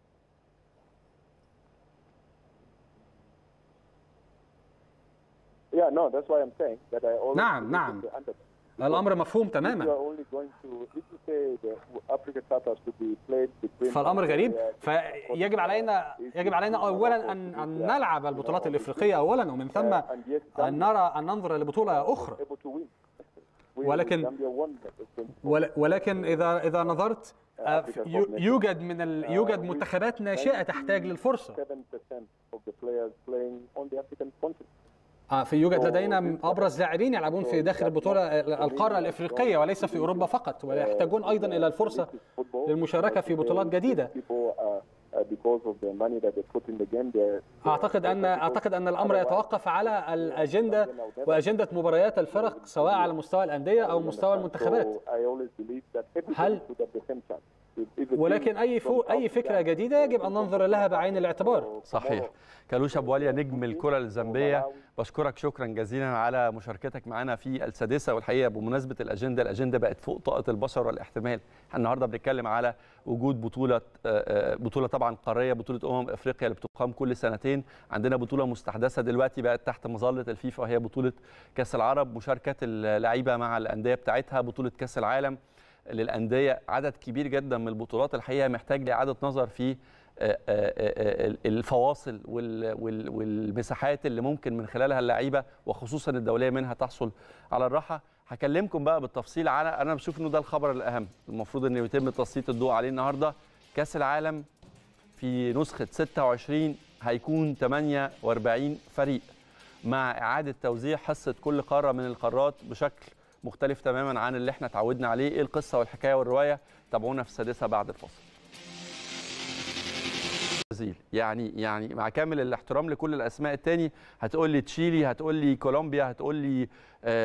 Yeah, no, that's why I'm saying that I always. نعم، believe نعم. in the underdog. الامر مفهوم If you تماما are only going to, if you say the Africa Cup has to be played between. فالامر غريب Nigeria, فيجب علينا يجب علينا اولا ان ان نلعب البطولات الافريقيه اولا ومن ثم and yet ان نرى ان ننظر لبطوله اخرى able to win. We- ولكن- Zambia won that. It's been ول- ولكن اذا اذا نظرت آه، يو- يوجد من ال... يوجد منتخبات ناشئه تحتاج للفرصه 7% of the players playing on the African continent. آه، في يوجد لدينا ابرز لاعبين يلعبون في داخل البطوله القاره الافريقيه وليس في اوروبا فقط ويحتاجون ايضا الى الفرصه للمشاركه في بطولات جديده People are, uh, because of the money that they put in the game, they're اعتقد ان اعتقد ان الامر يتوقف على الاجنده واجنده مباريات الفرق سواء على مستوى الانديه او مستوى المنتخبات So I always believe that everybody هل- should have the same chance. If- if a team ولكن اي فو اي فكره جديده يجب ان ننظر لها بعين الاعتبار صحيح كالوش ابو عليا نجم الكره الزامبيه بشكرك شكرا جزيلا على مشاركتك معنا في السادسه والحقيقه بمناسبه الاجنده الاجنده بقت فوق طاقه البشر والاحتمال احنا النهارده بنتكلم على وجود بطوله آه، آه، بطوله طبعا قاريه بطوله امم افريقيا اللي بتقام كل سنتين عندنا بطوله مستحدثه دلوقتي بقت تحت مظله الفيفا وهي بطوله كاس العرب مشاركه اللعيبه مع الانديه بتاعتها بطوله كاس العالم للانديه عدد كبير جدا من البطولات الحقيقه محتاج لاعاده نظر في آه، آه، آه، الفواصل وال- وال- والمساحات اللي ممكن من خلالها اللعيبه وخصوصا الدوليه منها تحصل على الراحه هكلمكم بقى بالتفصيل على انا بشوف انه ده الخبر الاهم المفروض انه يتم تسليط الضوء عليه النهارده كاس العالم في نسخه 26 هيكون 48 فريق مع اعاده توزيع حصه كل قاره من القارات بشكل مختلف تماما عن اللي احنا اتعودنا عليه ايه القصه والحكايه والروايه تابعونا في السادسه بعد الفاصل البرازيل يعني يعني مع كامل الاحترام لكل الاسماء التاني هتقول لي تشيلي هتقول لي كولومبيا هتقول لي آه،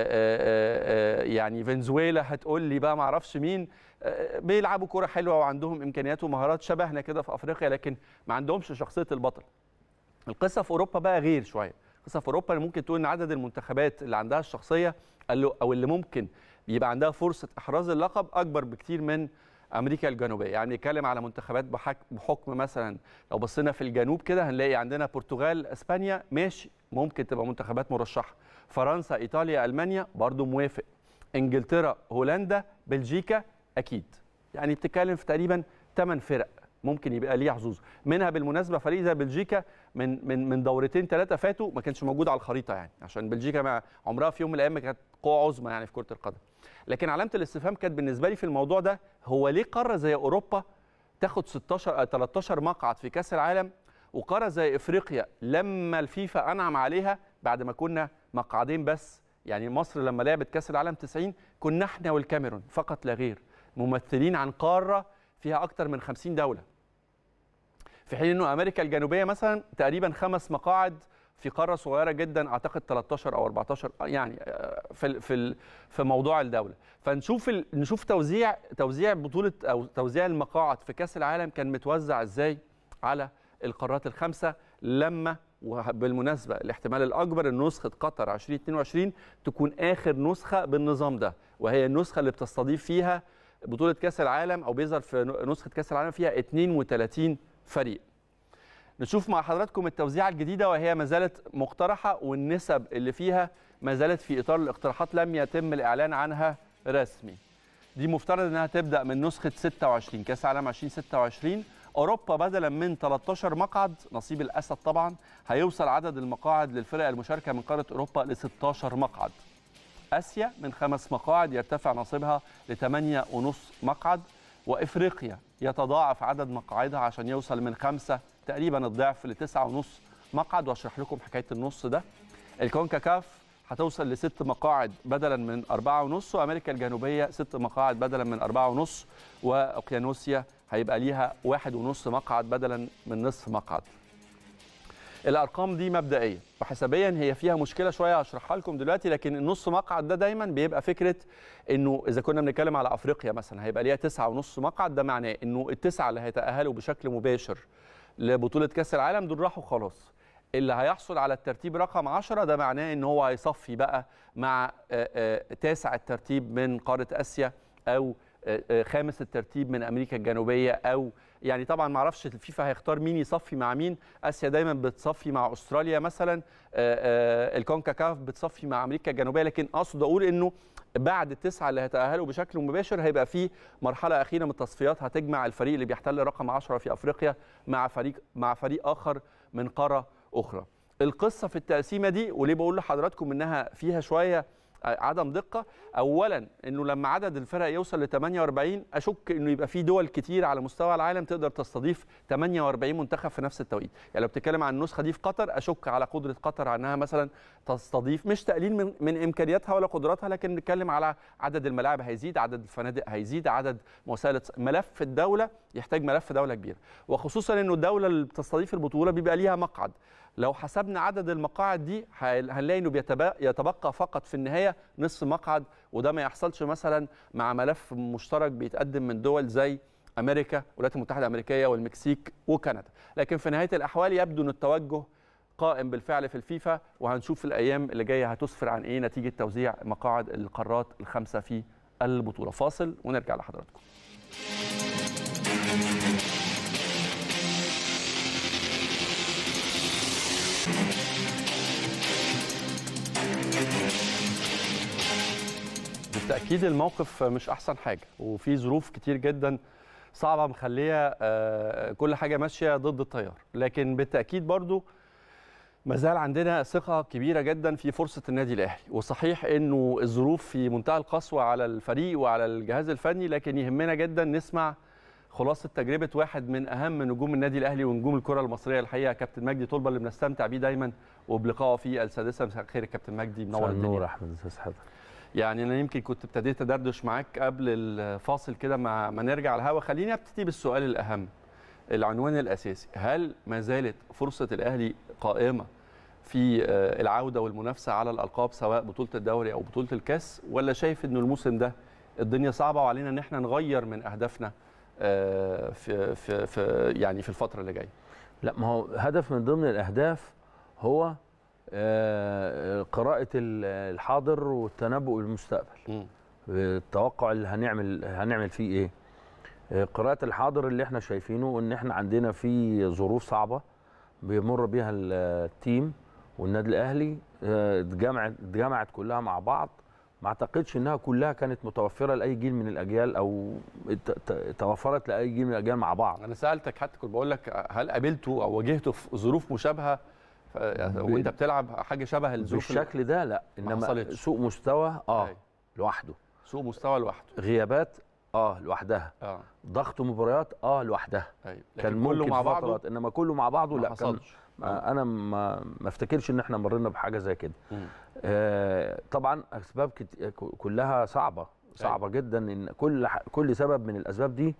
آه، آه، يعني فنزويلا هتقول لي بقى ما اعرفش مين آه، بيلعبوا كرة حلوه وعندهم امكانيات ومهارات شبهنا كده في افريقيا لكن ما عندهمش شخصيه البطل القصه في اوروبا بقى غير شويه القصه في اوروبا اللي ممكن تقول ان عدد المنتخبات اللي عندها الشخصيه اللي- او اللي ممكن يبقى عندها فرصه احراز اللقب اكبر بكتير من امريكا الجنوبيه يعني نتكلم على منتخبات بحك- بحكم مثلا لو بصينا في الجنوب كده هنلاقي عندنا برتغال اسبانيا ماشي ممكن تبقى منتخبات مرشحه فرنسا ايطاليا المانيا برضو موافق انجلترا هولندا بلجيكا اكيد يعني بتتكلم في تقريبا 8 فرق ممكن يبقى ليه حظوظ منها بالمناسبه فريق زي بلجيكا من من من دورتين ثلاثه فاتوا ما كانش موجود على الخريطه يعني عشان بلجيكا ما عمرها في يوم من الايام كانت قوه عظمى يعني في كره القدم لكن علامه الاستفهام كانت بالنسبه لي في الموضوع ده هو ليه قاره زي اوروبا تاخد 16 آه، 13 مقعد في كاس العالم وقاره زي افريقيا لما الفيفا انعم عليها بعد ما كنا مقعدين بس يعني مصر لما لعبت كاس العالم 90 كنا احنا والكاميرون فقط لا غير ممثلين عن قاره فيها اكتر من 50 دوله في حين انه امريكا الجنوبيه مثلا تقريبا خمس مقاعد في قاره صغيره جدا اعتقد 13 او 14 يعني آه، في ال- في ال- في موضوع الدوله فنشوف ال... نشوف توزيع توزيع بطوله او توزيع المقاعد في كاس العالم كان متوزع ازاي على القارات الخمسه لما وبالمناسبه الاحتمال الاكبر ان نسخه قطر 2022 تكون اخر نسخه بالنظام ده وهي النسخه اللي بتستضيف فيها بطوله كاس العالم او بيظهر في نسخه كاس العالم فيها 32 فريق نشوف مع حضراتكم التوزيعه الجديده وهي ما زالت مقترحه والنسب اللي فيها ما زالت في اطار الاقتراحات لم يتم الاعلان عنها رسمي دي مفترض انها تبدا من نسخه 26 كاس عالم 2026 اوروبا بدلا من 13 مقعد نصيب الاسد طبعا هيوصل عدد المقاعد للفرق المشاركه من قاره اوروبا ل 16 مقعد اسيا من خمس مقاعد يرتفع نصيبها ل 8 ونص مقعد وافريقيا يتضاعف عدد مقاعدها عشان يوصل من خمسه تقريبا الضعف لتسعة ونص مقعد واشرح لكم حكايه النص ده الكونكاكاف هتوصل لست مقاعد بدلا من أربعة ونص وأمريكا الجنوبية ست مقاعد بدلا من أربعة ونص وأوقيانوسيا هيبقى ليها واحد ونص مقعد بدلا من نصف مقعد الارقام دي مبدئيه وحسابيا هي فيها مشكله شويه هشرحها لكم دلوقتي لكن النص مقعد ده دايما بيبقى فكره انه اذا كنا بنتكلم على افريقيا مثلا هيبقى ليها تسعة ونص مقعد ده معناه انه التسعه اللي هيتاهلوا بشكل مباشر لبطوله كاس العالم دول راحوا خلاص اللي هيحصل على الترتيب رقم 10 ده معناه ان هو هيصفي بقى مع آه، آه، تاسع الترتيب من قاره اسيا او آه، آه، خامس الترتيب من امريكا الجنوبيه او يعني طبعا ما اعرفش الفيفا هيختار مين يصفي مع مين اسيا دايما بتصفي مع استراليا مثلا آه، آه، الكونكاكاف بتصفي مع امريكا الجنوبيه لكن اقصد اقول انه بعد التسعه اللي هيتاهلوا بشكل مباشر هيبقى في مرحله اخيره من التصفيات هتجمع الفريق اللي بيحتل رقم 10 في افريقيا مع فريق مع فريق اخر من قاره اخرى القصه في التقسيمه دي وليه بقول لحضراتكم انها فيها شويه عدم دقه اولا انه لما عدد الفرق يوصل ل 48 اشك انه يبقى في دول كتير على مستوى العالم تقدر تستضيف 48 منتخب في نفس التوقيت يعني لو بتتكلم عن النسخه دي في قطر اشك على قدره قطر على انها مثلا تستضيف مش تقليل من, من امكانياتها ولا قدراتها لكن بنتكلم على عدد الملاعب هيزيد عدد الفنادق هيزيد عدد وسائل ملف الدوله يحتاج ملف دوله كبيره وخصوصا انه الدوله اللي بتستضيف البطوله بيبقى ليها مقعد لو حسبنا عدد المقاعد دي هنلاقي انه بيتبقى يتبقى فقط في النهايه نصف مقعد وده ما يحصلش مثلا مع ملف مشترك بيتقدم من دول زي امريكا الولايات المتحده الامريكيه والمكسيك وكندا لكن في نهايه الاحوال يبدو ان التوجه قائم بالفعل في الفيفا وهنشوف الايام اللي جايه هتسفر عن ايه نتيجه توزيع مقاعد القارات الخمسه في البطوله فاصل ونرجع لحضراتكم بالتاكيد الموقف مش احسن حاجه وفي ظروف كتير جدا صعبه مخليه كل حاجه ماشيه ضد التيار لكن بالتاكيد برضو ما زال عندنا ثقه كبيره جدا في فرصه النادي الاهلي وصحيح انه الظروف في منتهى القسوه على الفريق وعلى الجهاز الفني لكن يهمنا جدا نسمع خلاصه تجربه واحد من اهم نجوم النادي الاهلي ونجوم الكره المصريه الحقيقه كابتن مجدي طلبه اللي بنستمتع بيه دايما وبلقائه في السادسه مساء الخير كابتن مجدي منور الدنيا نور احمد استاذ حضرتك يعني انا يمكن كنت ابتديت ادردش معاك قبل الفاصل كده ما, ما نرجع الهوا خليني ابتدي بالسؤال الاهم العنوان الاساسي هل ما زالت فرصه الاهلي قائمه في آه، العوده والمنافسه على الالقاب سواء بطوله الدوري او بطوله الكاس ولا شايف انه الموسم ده الدنيا صعبه وعلينا ان احنا نغير من اهدافنا آه، في في في يعني في الفتره اللي جايه لا ما هو هدف من ضمن الاهداف هو آه، قراءه ال- الحاضر والتنبؤ بالمستقبل التوقع اللي هنعمل هنعمل فيه ايه آه، قراءة الحاضر اللي احنا شايفينه ان احنا عندنا في ظروف صعبة بيمر بيها ال- التيم والنادي الاهلي آه، اتجمعت اتجمعت كلها مع بعض ما اعتقدش انها كلها كانت متوفرة لاي جيل من الاجيال او ت- ت- توفرت لاي جيل من الاجيال مع بعض انا سالتك حتى كنت بقول لك هل قابلته او واجهته في ظروف مشابهه ف- وانت بتلعب حاجه شبه الظروف اللي- بالشكل ده لا انما حصلتش. سوء مستوى اه أيوة. لوحده سوء مستوى لوحده غيابات اه لوحدها اه ضغط مباريات اه لوحدها ايوه كان لكن كله ممكن مع في بعضه فترات انما كله مع بعضه ما لا كان حصلش ما انا ما ما افتكرش ان احنا مرينا بحاجه زي كده مم. آه طبعا اسباب كت... كلها صعبه صعبه جدا ان كل ح- كل سبب من الاسباب دي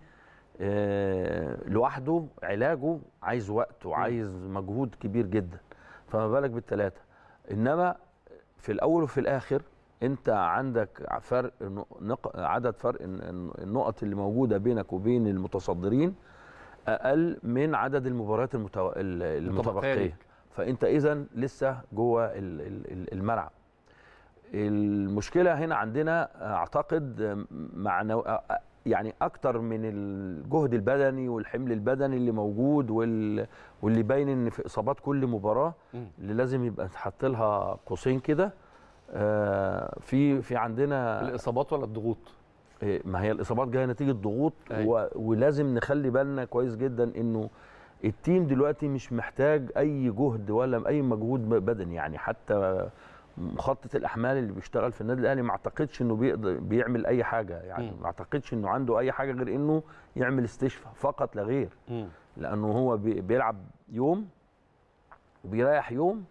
آه لوحده علاجه عايز وقت وعايز مجهود كبير جدا فما بالك بالثلاثه انما في الاول وفي الاخر انت عندك فرق نق... عدد فرق الن- النقط اللي موجوده بينك وبين المتصدرين اقل من عدد المباريات المتو... ال- متبقية المتبقيه ليك. فانت اذا لسه جوه ال- ال- ال- الملعب المشكله هنا عندنا اعتقد معنو... يعني اكتر من الجهد البدني والحمل البدني اللي موجود وال... واللي باين ان في اصابات كل مباراه مم. اللي لازم يبقى تحط لها قوسين كده آه، في في عندنا الاصابات ولا الضغوط إيه، ما هي الاصابات جايه نتيجه ضغوط أيوة. و... ولازم نخلي بالنا كويس جدا انه التيم دلوقتي مش محتاج اي جهد ولا اي مجهود بدني يعني حتى مخطط الاحمال اللي بيشتغل في النادي الاهلي ما اعتقدش انه بيقدر بيعمل اي حاجه يعني مم. ما اعتقدش انه عنده اي حاجه غير انه يعمل استشفاء فقط لا غير لانه هو بي- بيلعب يوم وبيريح يوم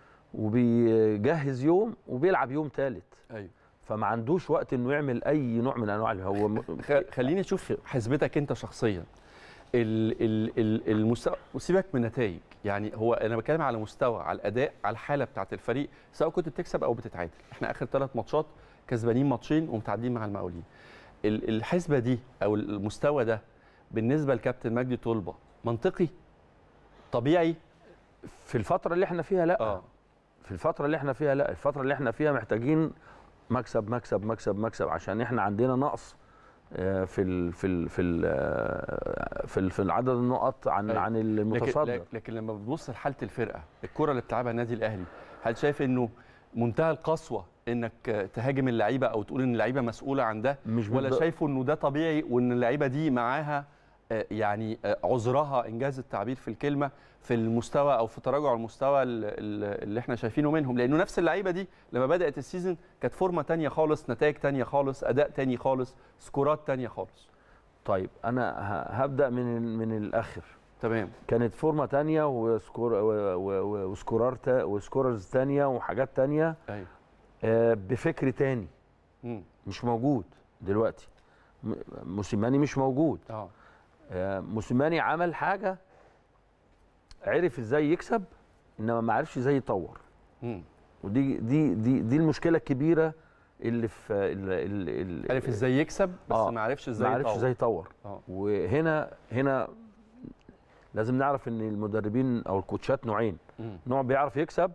وبيجهز يوم وبيلعب يوم ثالث ايوه فما عندوش وقت انه يعمل اي نوع من انواع هو م- خ- خليني اشوف حسبتك انت شخصيا ال- ال- ال- المستوى وسيبك من النتائج يعني هو انا بتكلم على مستوى على الاداء على الحاله بتاعت الفريق سواء كنت بتكسب او بتتعادل احنا اخر ثلاث ماتشات كسبانين ماتشين ومتعادلين مع المقاولين ال- الحسبه دي او المستوى ده بالنسبه لكابتن مجدي طلبه منطقي طبيعي في الفتره اللي احنا فيها لا اه في الفتره اللي احنا فيها لا الفتره اللي احنا فيها محتاجين مكسب مكسب مكسب مكسب عشان احنا عندنا نقص آه، في ال في ال في ال آه، في ال في عدد النقط عن أيوة. عن لكن, المتصدر لكن- لكن لما بتبص لحاله الفرقه الكره اللي بتلعبها النادي الاهلي هل شايف انه منتهى القسوه انك تهاجم اللعيبه او تقول ان اللعيبه مسؤوله عن ده مش ولا بالض- شايفه انه ده طبيعي وان اللعيبه دي معاها آه، يعني آه، عذرها انجاز التعبير في الكلمه في المستوى او في تراجع المستوى ال- ال- اللي احنا شايفينه منهم لانه نفس اللعيبه دي لما بدات السيزون كانت فورمه تانية خالص نتائج تانية خالص اداء تاني خالص سكورات تانية خالص طيب انا ه- هبدا من من الاخر تمام كانت فورمه تانية وسكور و- و- و- وسكورار تا وسكوررز تانية وحاجات تانية ايوه آه، بفكر تاني مم. مش موجود دلوقتي م- موسيماني مش موجود اه آه، موسيماني عمل حاجه عرف ازاي يكسب انما ما عرفش ازاي يطور مم. ودي دي دي دي المشكله الكبيره اللي في ال- ال- ال- عرف ازاي يكسب بس آه، ما عرفش ازاي ما عرفش يطور. ازاي يطور اه وهنا هنا لازم نعرف ان المدربين او الكوتشات نوعين مم. نوع بيعرف يكسب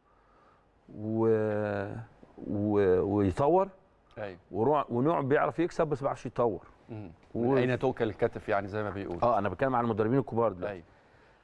و... و... ويطور ايوه ونوع ونوع بيعرف يكسب بس ما بيعرفش يطور مم. و- من اين تؤكل الكتف يعني زي ما بيقول اه انا بتكلم عن المدربين الكبار دلوقتي ايوه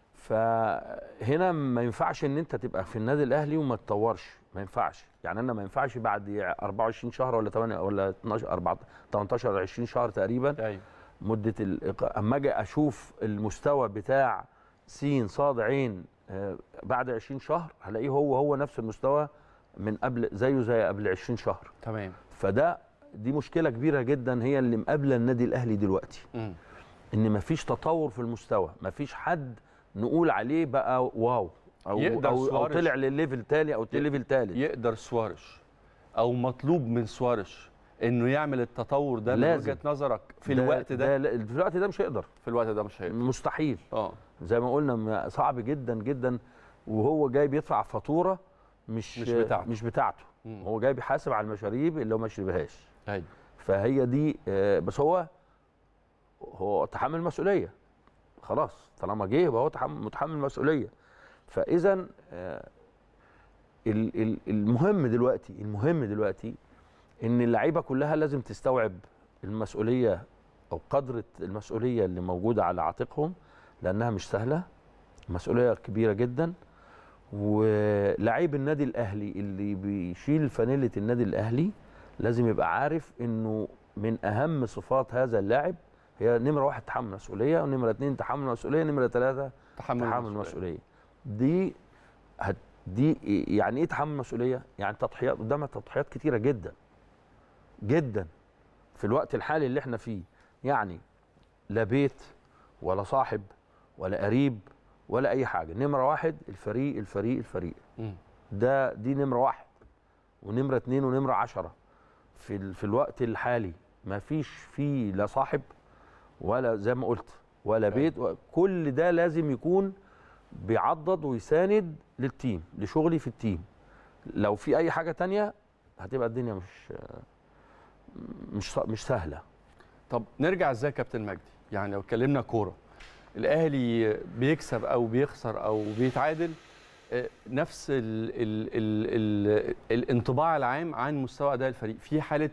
فهنا ما ينفعش ان انت تبقى في النادي الاهلي وما تطورش ما ينفعش يعني انا ما ينفعش بعد 24 شهر ولا 8 ولا 12 14 18 20 شهر تقريبا ايوه مده الإق- اما اجي اشوف المستوى بتاع س صاد عين آه، بعد 20 شهر هلاقيه هو هو نفس المستوى من قبل زيه زي قبل 20 شهر تمام فده دي مشكله كبيره جدا هي اللي مقابله النادي الاهلي دلوقتي مم. ان مفيش تطور في المستوى مفيش حد نقول عليه بقى واو او يقدر او, أو سواريز- طلع لليفل تاني او ي- ليفل تالت يقدر سوارش او مطلوب من سوارش انه يعمل التطور ده من لازم. وجهه نظرك في الوقت ده, ده في الوقت ده مش هيقدر في الوقت ده مش هيقدر مستحيل اه زي ما قلنا م- صعب جدا جدا وهو جاي بيدفع فاتوره مش مش بتاعته. مش بتاعته مم. هو جاي بيحاسب على المشاريب اللي هو ما شربهاش ايوه فهي دي آه، بس هو هو تحمل مسؤوليه خلاص طالما جه يبقى هو تحمل متحمل مسؤوليه فاذا آه، ال- ال- المهم دلوقتي المهم دلوقتي ان اللعيبه كلها لازم تستوعب المسؤوليه او قدر المسؤوليه اللي موجوده على عاتقهم لانها مش سهله مسؤوليه كبيره جدا ولعيب النادي الاهلي اللي بيشيل فانيله النادي الاهلي لازم يبقى عارف انه من اهم صفات هذا اللاعب هي نمره واحد تحمل مسؤوليه ونمره اثنين تحمل مسؤوليه نمره ثلاثه تحمل, تحمل مسؤوليه دي هت دي يعني ايه تحمل مسؤوليه يعني تضحيات قدامها تضحيات كتيره جدا جدا في الوقت الحالي اللي احنا فيه يعني لا بيت ولا صاحب ولا قريب ولا اي حاجه نمره واحد الفريق الفريق الفريق مم. ده دي نمره واحد ونمره اتنين ونمره عشرة في ال- في الوقت الحالي ما فيش فيه لا صاحب ولا زي ما قلت ولا بيت و- كل ده لازم يكون بيعضد ويساند للتيم لشغلي في التيم لو في اي حاجه تانية هتبقى الدنيا مش مش ص- مش سهله طب نرجع ازاي يا كابتن مجدي يعني لو اتكلمنا كوره الاهلي بيكسب او بيخسر او بيتعادل آه، نفس ال ال ال ال الانطباع العام عن مستوى اداء الفريق في حاله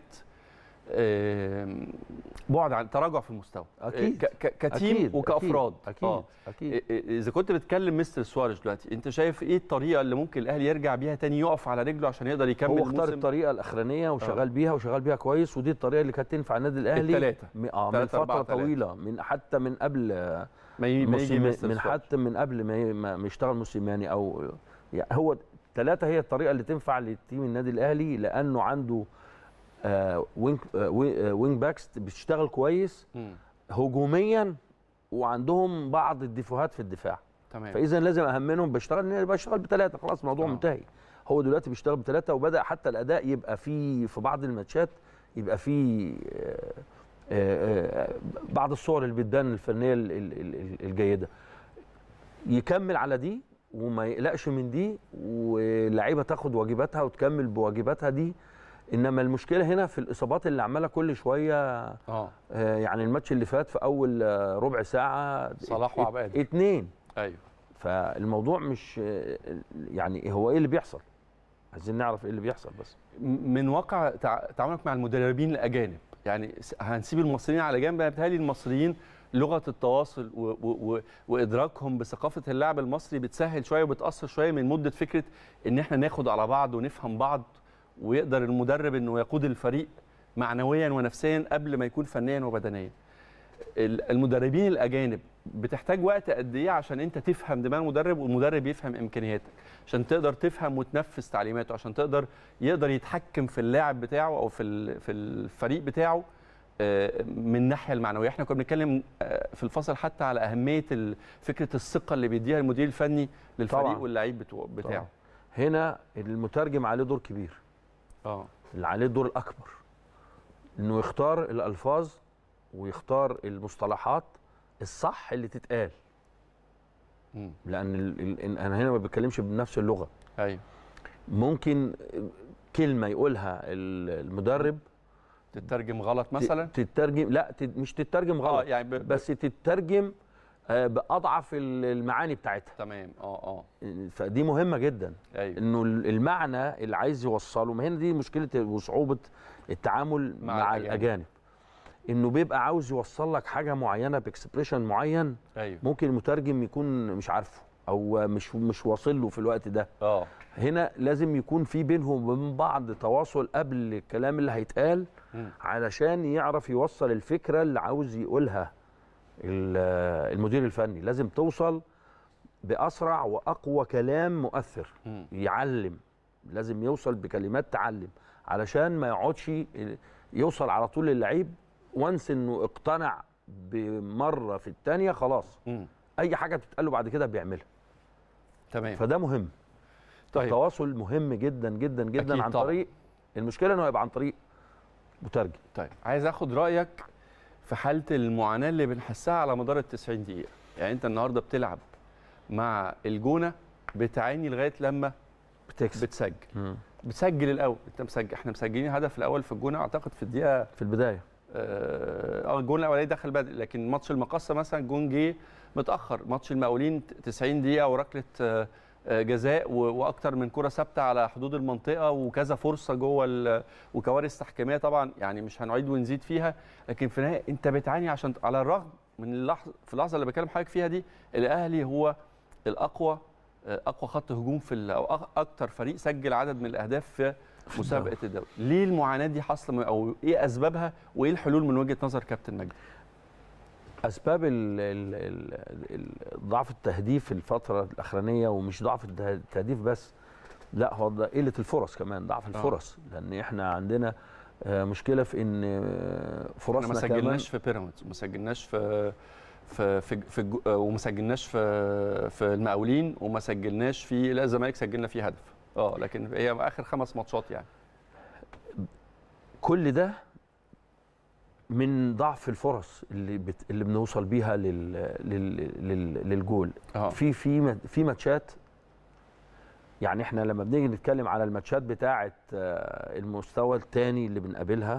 آم، بعد عن تراجع في المستوى أكيد. آه، ك- ك- كتيم أكيد، وكافراد اكيد آه. اكيد إيه- إيه- اذا كنت بتكلم مستر سواريز دلوقتي انت شايف ايه الطريقه اللي ممكن الاهلي يرجع بيها تاني يقف على رجله عشان يقدر يكمل هو اختار الموسم الطريقه الاخرانيه وشغال بيها وشغال بيها كويس ودي الطريقه اللي كانت تنفع النادي الاهلي التلاتة. م- اه من تلاتة، أربعة، فتره تلاتة. طويله من حتى من قبل ما ي- ما يجي موسيما- مستر من سواريز. حتى من قبل ما ي- ما ما يشتغل موسيماني او يعني هو ثلاثه هي الطريقه اللي تنفع للتيم النادي الاهلي لانه عنده آه وينج آه وي- آه وينج باكس بتشتغل كويس مم. هجوميا وعندهم بعض الديفوهات في الدفاع تمام فاذا لازم اهمنهم بشتغل بشتغل بثلاثه خلاص الموضوع آه. منتهي هو دلوقتي بيشتغل بثلاثه وبدا حتى الاداء يبقى في في بعض الماتشات يبقى في آه، آه، آه، بعض الصور اللي بتبان الفنيه ال- ال- ال- الجيده يكمل على دي وما يقلقش من دي واللعيبه تاخد واجباتها وتكمل بواجباتها دي انما المشكله هنا في الاصابات اللي عماله كل شويه اه آه، يعني الماتش اللي فات في اول آه، ربع ساعه صلاح ات- وعباد. اتنين ايوه فالموضوع مش آه، يعني هو ايه اللي بيحصل عايزين نعرف ايه اللي بيحصل بس من واقع تع- تعاملك مع المدربين الاجانب يعني س- هنسيب المصريين على جنب انا بيتهيألي المصريين لغه التواصل و و و وادراكهم بثقافه اللاعب المصري بتسهل شويه وبتاثر شويه من مده فكره ان احنا ناخد على بعض ونفهم بعض ويقدر المدرب انه يقود الفريق معنويا ونفسيا قبل ما يكون فنيا وبدنيا ال- المدربين الاجانب بتحتاج وقت قد ايه عشان انت تفهم دماغ المدرب والمدرب يفهم امكانياتك عشان تقدر تفهم وتنفذ تعليماته عشان تقدر يقدر يتحكم في اللاعب بتاعه او في ال- في الفريق بتاعه آه، من الناحيه المعنويه احنا كنا بنتكلم آه، في الفصل حتى على اهميه ال- فكره الثقه اللي بيديها المدير الفني للفريق طبعاً. واللعيب بتوع- بتاعه طبعاً. هنا المترجم عليه دور كبير اه اللي عليه الدور الاكبر انه يختار الالفاظ ويختار المصطلحات الصح اللي تتقال مم. لان ال- ال- انا هنا ما بتكلمش بنفس اللغه ايوه ممكن كلمه يقولها ال- المدرب تترجم غلط مثلا ت- تترجم لا ت- مش تترجم اه غلط يعني ب... ب... بس تترجم آه، باضعف ال- المعاني بتاعتها تمام اه اه فدي مهمه جدا ايوه انه ال- المعنى اللي عايز يوصله ما هنا دي مشكله وصعوبه التعامل مع مع, مع الأجانب. الاجانب انه بيبقى عاوز يوصل لك حاجه معينه باكسبريشن معين ايوه ممكن المترجم يكون مش عارفه او مش مش واصل له في الوقت ده اه هنا لازم يكون في بينهم وبين بعض تواصل قبل الكلام اللي هيتقال مم. علشان يعرف يوصل الفكره اللي عاوز يقولها ال- المدير الفني لازم توصل باسرع واقوى كلام مؤثر مم. يعلم لازم يوصل بكلمات تعلم علشان ما يقعدش يوصل على طول للعيب وانس انه اقتنع بمره في الثانيه خلاص مم. اي حاجه بتتقال له بعد كده بيعملها تمام فده مهم طيب التواصل مهم جدا جدا جدا أكيد عن طبعاً. طريق المشكله انه يبقى عن طريق مترجم طيب عايز اخد رايك في حاله المعاناه اللي بنحسها على مدار ال 90 دقيقه يعني انت النهارده بتلعب مع الجونه بتعاني لغايه لما بتكسب بتسجل مم. بتسجل الاول انت مسجل احنا مسجلين هدف الاول في الجونه اعتقد في الدقيقه في البدايه اه آه، الجون الاولاني دخل بدري لكن ماتش المقصه مثلا جون جه متاخر ماتش المقاولين 90 دقيقه وركله آه، آه، جزاء و- واكتر من كره ثابته على حدود المنطقه وكذا فرصه جوه ال- وكوارث تحكيميه طبعا يعني مش هنعيد ونزيد فيها لكن في النهايه انت بتعاني عشان على الرغم من اللحظه في اللحظه اللي بكلم حضرتك فيها دي الاهلي هو الاقوى آه، اقوى خط هجوم في ال- او أك- اكتر فريق سجل عدد من الاهداف في مسابقه الدوري ليه المعاناه دي حاصله او ايه اسبابها وايه الحلول من وجهه نظر كابتن مجدي اسباب ال ال ال ال ضعف التهديف في الفتره الاخرانيه ومش ضعف الته- التهديف بس لا هو ده قله الفرص كمان ضعف الفرص لان احنا عندنا آه، مشكله في ان آه، احنا فرصنا ما كمان سجلناش في بيراميدز وما سجلناش في في في, في الجو- آه، وما سجلناش في في المقاولين وما سجلناش في لا الزمالك سجلنا فيه هدف اه لكن هي اخر خمس ماتشات يعني كل ده من ضعف الفرص اللي بت... اللي بنوصل بيها لل... لل... لل... للجول اه في في م- في ماتشات يعني احنا لما بنيجي نتكلم على الماتشات بتاعه آه، المستوى الثاني اللي بنقابلها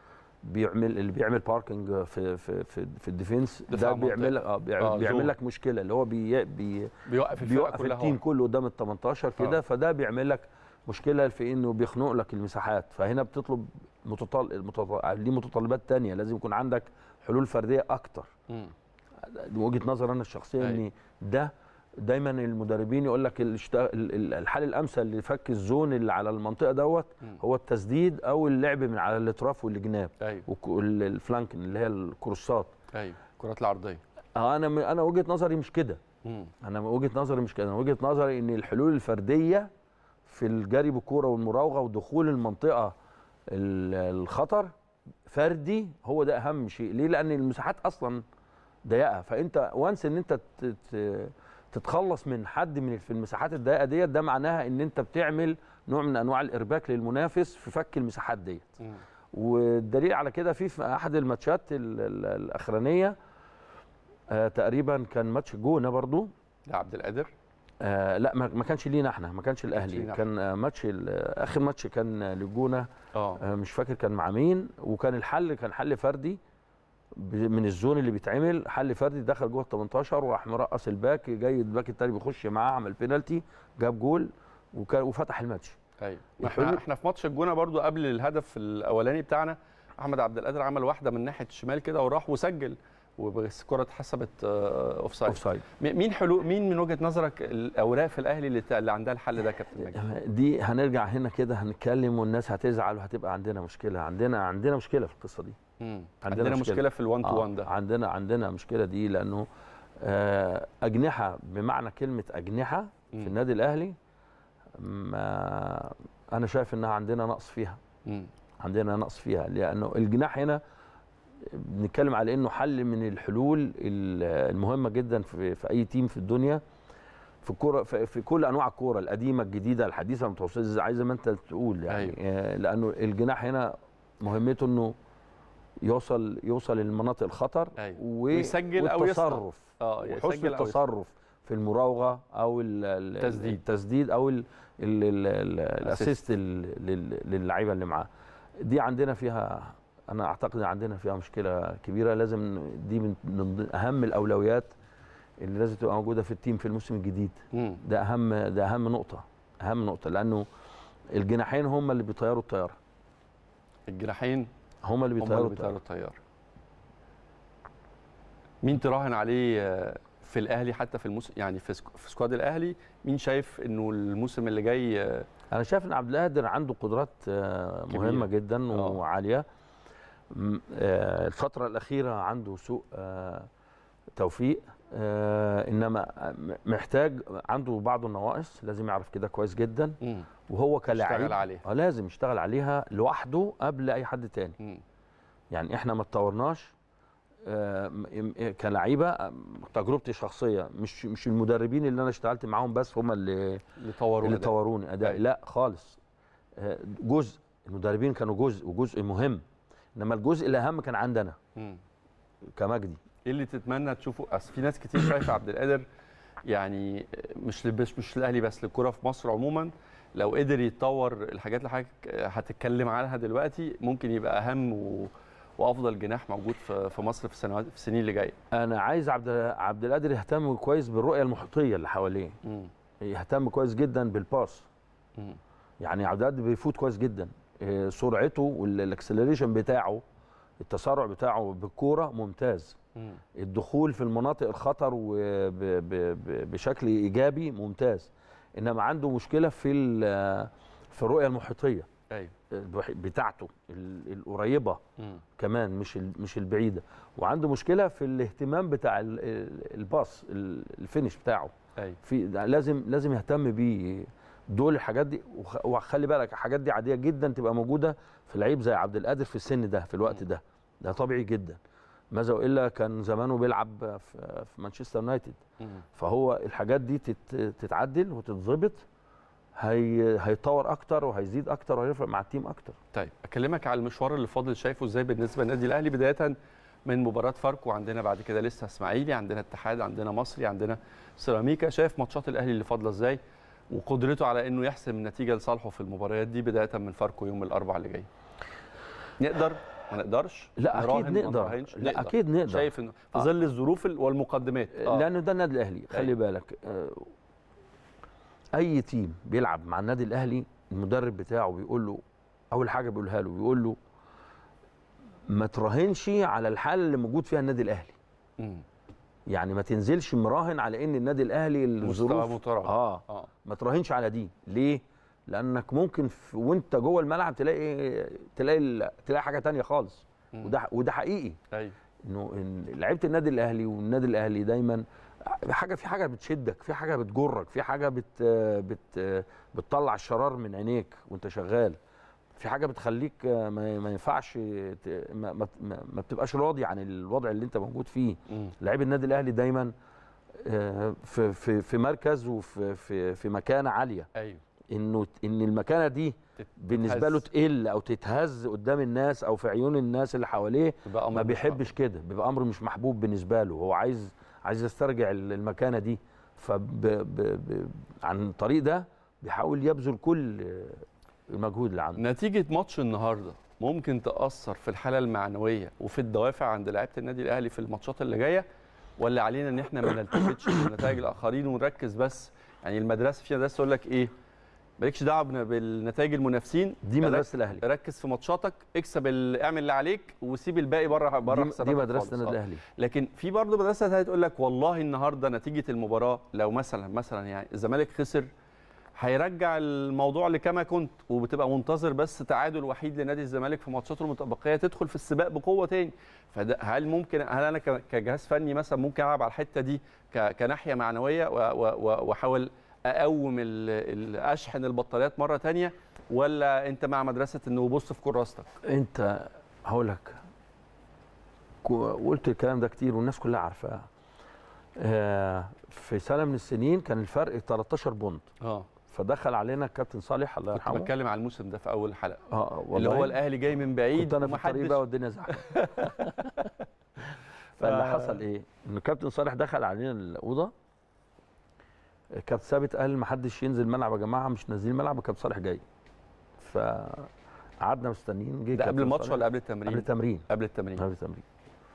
بيعمل اللي بيعمل باركنج في في في, في الديفنس دفاع ده بيعمل منطقي. اه بيعمل, آه، بيعمل زون. لك مشكله اللي هو بي بي بيوقف الفرقه بيوقف كلها التيم ورا. كله قدام ال 18 كده آه. فده بيعمل لك مشكله في انه بيخنق لك المساحات فهنا بتطلب متطل... متطل... ليه متطلبات تانية لازم يكون عندك حلول فرديه اكتر مم. دي وجهه نظر انا الشخصيه أيوة. ان ده دايما المدربين يقول لك الاشت- ال- ال- الحل الامثل لفك الزون اللي على المنطقه دوت مم. هو التسديد او اللعب من على الاطراف والجناب ايوه والفلانك اللي هي الكروسات ايوه الكرات العرضيه آه، انا م- انا وجهه نظري مش كده مم. انا وجهه نظري مش كده انا وجهه نظري ان الحلول الفرديه في الجري بالكوره والمراوغه ودخول المنطقه ال- الخطر فردي هو ده اهم شيء ليه لان المساحات اصلا ضيقه فانت وانس ان انت ت- ت- تتخلص من حد من في المساحات الضيقه ديت ده معناها ان انت بتعمل نوع من انواع الارباك للمنافس في فك المساحات ديت مم. والدليل على كده في في احد الماتشات ال- ال- الاخرانيه آه تقريبا كان ماتش الجونه برضو ده عبد القادر آه لا ما ما كانش لينا احنا ما كانش لينا الاهلي احنا. كان آه ماتش ال- اخر ماتش كان للجونه اه آه مش فاكر كان مع مين وكان الحل كان حل فردي ب- من الزون اللي بيتعمل حل فردي دخل جوه ال 18 وراح مرقص الباك جاي الباك التاني بيخش معاه عمل بينالتي جاب جول وكان وفتح الماتش ايوه ما احنا الحلول- احنا في ماتش الجونه برضو قبل الهدف الاولاني بتاعنا احمد عبد القادر عمل واحده من ناحيه الشمال كده وراح وسجل وبس الكره اتحسبت اوف سايد اوف سايد مين حلول مين من وجهه نظرك الاوراق في الاهلي اللي, اللي عندها الحل ده يا كابتن مجدي دي هنرجع هنا كده هنتكلم والناس هتزعل وهتبقى عندنا مشكله عندنا عندنا مشكله في القصه دي مم. عندنا عندنا مشكلة. مشكله في الوان تو آه، وان ده عندنا عندنا مشكله دي لانه آه، اجنحه بمعنى كلمه اجنحه في مم. النادي الاهلي ما انا شايف انها عندنا نقص فيها مم. عندنا نقص فيها لانه الجناح هنا بنتكلم على انه حل من الحلول ال- المهمه جدا في, في اي تيم في الدنيا في الكوره في, في كل انواع الكوره القديمه الجديده الحديثه المتوسطه عايز ما انت تقول يعني أيوة. آه، لانه الجناح هنا مهمته انه يوصل يوصل للمناطق الخطر أيوة. و- ويسجل أو يصنع. والتصرف اه وحسن يسجل أو التصرف في المراوغه او ال- ال- التسديد. التسديد او ال- ال- ال- ال- الاسيست لل- لل- للعيبه اللي معاه دي عندنا فيها انا اعتقد إن عندنا فيها مشكله كبيره لازم دي من من ضمن اهم الاولويات اللي لازم تبقى موجوده في التيم في الموسم الجديد مم. ده اهم ده اهم نقطه اهم نقطه لانه الجناحين هم اللي بيطيروا الطياره الجناحين هم اللي هم بيطيروا اللي بيطيروا الطياره الطياره مين تراهن عليه آه، في الاهلي حتى في الموسم يعني في سك- في سكواد الاهلي مين شايف انه الموسم اللي جاي آه، انا شايف ان عبد القادر عنده قدرات آه، مهمه كبيرة. جدا آه. وعاليه م- آه، الفتره الاخيره عنده سوء آه، توفيق آه، انما م- محتاج عنده بعض النواقص لازم يعرف كده كويس جدا مم. وهو كلاعب يشتغل عليها. آه، لازم يشتغل عليها لوحده قبل اي حد تاني مم. يعني احنا ما اتطورناش آه، م- م- كلعيبه آه، تجربتي الشخصيه مش مش المدربين اللي انا اشتغلت معاهم بس هم اللي اللي طوروا اللي ده. طوروني اداء أيوة. لا خالص آه، جزء المدربين كانوا جزء وجزء مهم انما الجزء الاهم كان عندنا مم. كمجدي ايه اللي تتمنى تشوفه اصل في ناس كتير شايفه عبد القادر يعني مش مش مش الاهلي بس للكره في مصر عموما لو قدر يتطور الحاجات اللي حضرتك هتتكلم عنها دلوقتي ممكن يبقى اهم و... وافضل جناح موجود في في مصر في السنوات في السنين اللي جايه انا عايز عبد عبد القادر يهتم كويس بالرؤيه المحيطيه اللي حواليه مم. يهتم كويس جدا بالباس مم. يعني عبد القادر بيفوت كويس جدا إيه، سرعته والاكسلريشن بتاعه التسارع بتاعه بالكوره ممتاز مم. الدخول في المناطق الخطر وب- ب- ب- بشكل ايجابي ممتاز انما عنده مشكله في ال- في الرؤيه المحيطيه ايوه بتاعته ال- القريبه مم. كمان مش ال- مش البعيده وعنده مشكله في الاهتمام بتاع ال- ال- الباص ال- الفينش بتاعه ايوه في ده لازم لازم يهتم بيه دول الحاجات دي وخ- وخلي بالك الحاجات دي عاديه جدا تبقى موجوده في لعيب زي عبد القادر في السن ده في الوقت ده ده طبيعي جدا ماذا والا كان زمانه بيلعب في في مانشستر يونايتد مم. فهو الحاجات دي تت- تتعدل وتتظبط هي هيتطور اكتر وهيزيد اكتر وهيفرق مع التيم اكتر طيب اكلمك على المشوار اللي فاضل شايفه ازاي بالنسبه للنادي الاهلي بدايه من مباراه فاركو عندنا بعد كده لسه اسماعيلي عندنا اتحاد عندنا مصري عندنا سيراميكا شايف ماتشات الاهلي اللي فاضله ازاي وقدرته على انه يحسم النتيجه لصالحه في المباريات دي بدايه من فاركو يوم الاربعاء اللي جاي نقدر ما نقدرش لا اكيد نراهن، ما نقدر نراهنش؟ لا اكيد نقدر شايف انه في آه. ظل الظروف ال- والمقدمات آه. لانه ده النادي الاهلي خلي أيوة. بالك آه، اي تيم بيلعب مع النادي الاهلي المدرب بتاعه بيقول له اول حاجه بيقولها له بيقول له ما تراهنش على الحاله اللي موجود فيها النادي الاهلي مم. يعني ما تنزلش مراهن على ان النادي الاهلي مستوى الظروف متراجع اه اه ما تراهنش على دي ليه لانك ممكن في وانت جوه الملعب تلاقي تلاقي ال- تلاقي حاجه تانية خالص مم. وده وده حقيقي ايوه انه إن لعيبه النادي الاهلي والنادي الاهلي دايما حاجه في حاجه بتشدك في حاجه بتجرك في حاجه بت بت بتطلع الشرار من عينيك وانت شغال في حاجه بتخليك ما, ما ينفعش ت- ما, ما, ما ما بتبقاش راضي عن الوضع اللي انت موجود فيه مم. لعيب النادي الاهلي دايما آه، في في في مركز وفي في في مكانه عاليه ايوه انه ان المكانه دي تت- بالنسبه له تتهز. تقل او تتهز قدام الناس او في عيون الناس اللي حواليه يبقى أمر ما مش بيحبش كده بيبقى امر مش محبوب بالنسبه له هو عايز عايز يسترجع ال- المكانه دي فب ب ب عن الطريق ده بيحاول يبذل كل آه، المجهود اللي عنده نتيجة ماتش النهارده ممكن تأثر في الحالة المعنوية وفي الدوافع عند لعيبة النادي الأهلي في الماتشات اللي جاية ولا علينا إن إحنا ما نلتفتش لنتائج الآخرين ونركز بس يعني المدرسة في مدرسة تقول لك إيه مالكش دعوة بن- بالنتائج المنافسين دي رك- مدرسه الاهلي ركز في ماتشاتك اكسب ال- اعمل اللي عليك وسيب الباقي بره بره دي, دي حساباتك مدرسه خالص. النادي آه. الاهلي لكن في برضه مدرسه ثانيه تقول لك والله النهارده نتيجه المباراه لو مثلا مثلا يعني الزمالك خسر هيرجع الموضوع لكما كنت وبتبقى منتظر بس تعادل وحيد لنادي الزمالك في ماتشاته المتبقيه تدخل في السباق بقوه تاني فده هل ممكن هل انا ك- كجهاز فني مثلا ممكن العب على الحته دي ك- كناحيه معنويه و- و- و- واحاول اقوم ال- ال- اشحن البطاريات مره تانية ولا انت مع مدرسه انه بص في كراستك انت هقول لك كو- قلت الكلام ده كتير والناس كلها عارفاه آه، في سنه من السنين كان الفرق 13 بونت اه فدخل علينا الكابتن صالح الله كنت يرحمه بتكلم على الموسم ده في اول حلقه اه اللي هو والله. الاهلي جاي من بعيد كنت انا في الطريق ومحدش- بقى والدنيا زحمه فاللي حصل ايه؟ ان الكابتن صالح دخل علينا الاوضه كابتن ثابت قال ما حدش ينزل الملعب يا جماعه مش نازلين الملعب الكابتن صالح جاي فقعدنا مستنيين جه ده قبل كابتن الماتش صالح. ولا قبل التمرين؟ قبل التمرين قبل التمرين قبل التمرين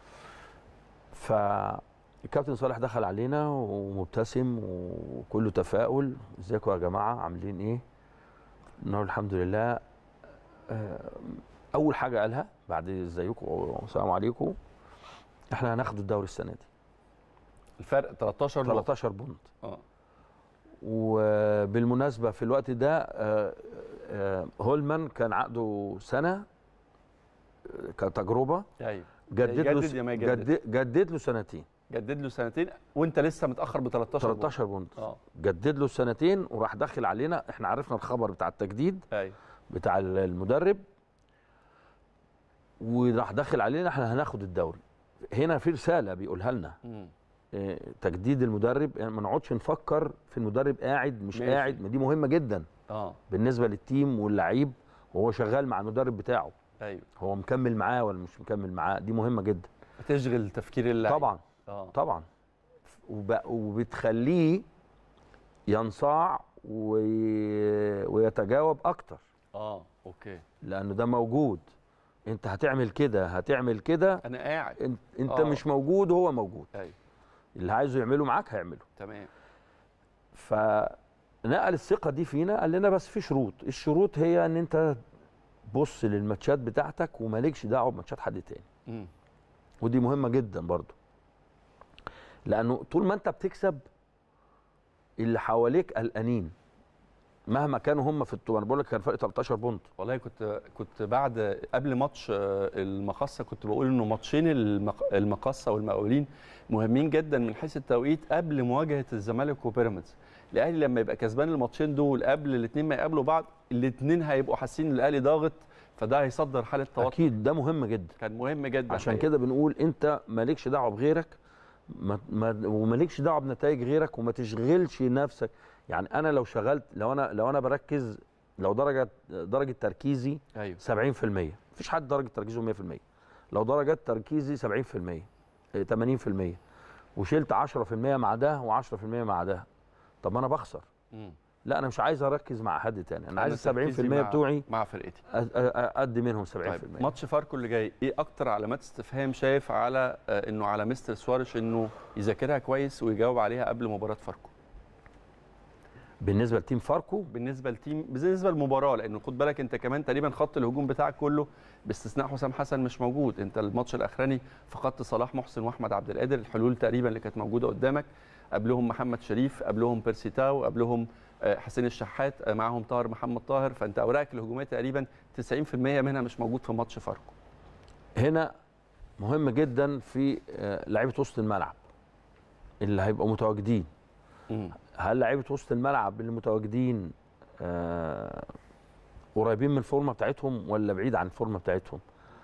فالكابتن صالح دخل علينا ومبتسم وكله تفاؤل ازيكم يا جماعه عاملين ايه؟ نقول الحمد لله آه، اول حاجه قالها بعد ازيكم والسلام عليكم احنا هناخد الدوري السنه دي الفرق 13 نقطة 13 بونت اه وبالمناسبه في الوقت ده آه، آه، هولمان كان عقده سنه آه، كتجربه ايوه جدد يجدد له يا ما يجدد. جدد, جدد له سنتين جدد له سنتين وانت لسه متاخر ب 13 بونت. 13 بونت اه جدد له سنتين وراح داخل علينا احنا عرفنا الخبر بتاع التجديد ايوه بتاع المدرب وراح داخل علينا احنا هناخد الدوري هنا في رساله بيقولها لنا مم. اه، تجديد المدرب يعني ما نقعدش نفكر في المدرب قاعد مش ماشي. قاعد ما دي مهمه جدا اه بالنسبه للتيم واللعيب وهو شغال مع المدرب بتاعه ايوه هو مكمل معاه ولا مش مكمل معاه دي مهمه جدا تشغل تفكير اللاعب طبعا اه طبعا وب... وبتخليه ينصاع وي... ويتجاوب اكتر اه اوكي لانه ده موجود انت هتعمل كده هتعمل كده انا قاعد انت, انت آه. مش موجود وهو موجود ايوه اللي عايزه يعمله معاك هيعمله تمام فنقل الثقه دي فينا قال لنا بس في شروط الشروط هي ان انت بص للماتشات بتاعتك ومالكش دعوه بماتشات حد تاني مم. ودي مهمه جدا برضو لانه طول ما انت بتكسب اللي حواليك قلقانين مهما كانوا هم في الطول انا بقول لك كان فرق 13 بونت والله كنت كنت بعد قبل ماتش آه، المقصه كنت بقول انه ماتشين المق- المقصه والمقاولين مهمين جدا من حيث التوقيت قبل مواجهه الزمالك وبيراميدز الاهلي لما يبقى كسبان الماتشين دول قبل الاثنين ما يقابلوا بعض الاثنين هيبقوا حاسين ان الاهلي ضاغط فده هيصدر حاله توتر اكيد ده مهم جدا كان مهم جدا عشان الحقيقة. كده بنقول انت مالكش دعوه بغيرك ما ما ومالكش دعوه بنتائج غيرك وما تشغلش نفسك يعني انا لو شغلت لو انا لو انا بركز لو درجه درجه تركيزي ايوه 70% مفيش حد درجه تركيزه 100% لو درجه تركيزي 70% إيه، 80% وشلت 10% مع ده و10% مع ده طب ما انا بخسر مم. لا انا مش عايز اركز مع حد تاني انا عايز ال 70% تركيزي مع- بتوعي مع فرقتي أ- أ- ادي منهم 70% طيب ماتش فاركو اللي جاي ايه اكتر علامات استفهام شايف على آه، انه على مستر سوارش انه يذاكرها كويس ويجاوب عليها قبل مباراه فاركو بالنسبه لتيم فاركو بالنسبه لتيم بالنسبه للمباراه لانه خد بالك انت كمان تقريبا خط الهجوم بتاعك كله باستثناء حسام حسن مش موجود انت الماتش الاخراني فقدت صلاح محسن واحمد عبد القادر الحلول تقريبا اللي كانت موجوده قدامك قبلهم محمد شريف قبلهم بيرسي تاو قبلهم آه، حسين الشحات آه، معاهم طاهر محمد طاهر فانت اوراقك الهجوميه تقريبا 90% منها مش موجود في ماتش فاركو هنا مهم جدا في آه، لعيبه وسط الملعب اللي هيبقوا متواجدين مم. هل لعيبه وسط الملعب اللي متواجدين آه، قريبين من الفورمه بتاعتهم ولا بعيد عن الفورمه بتاعتهم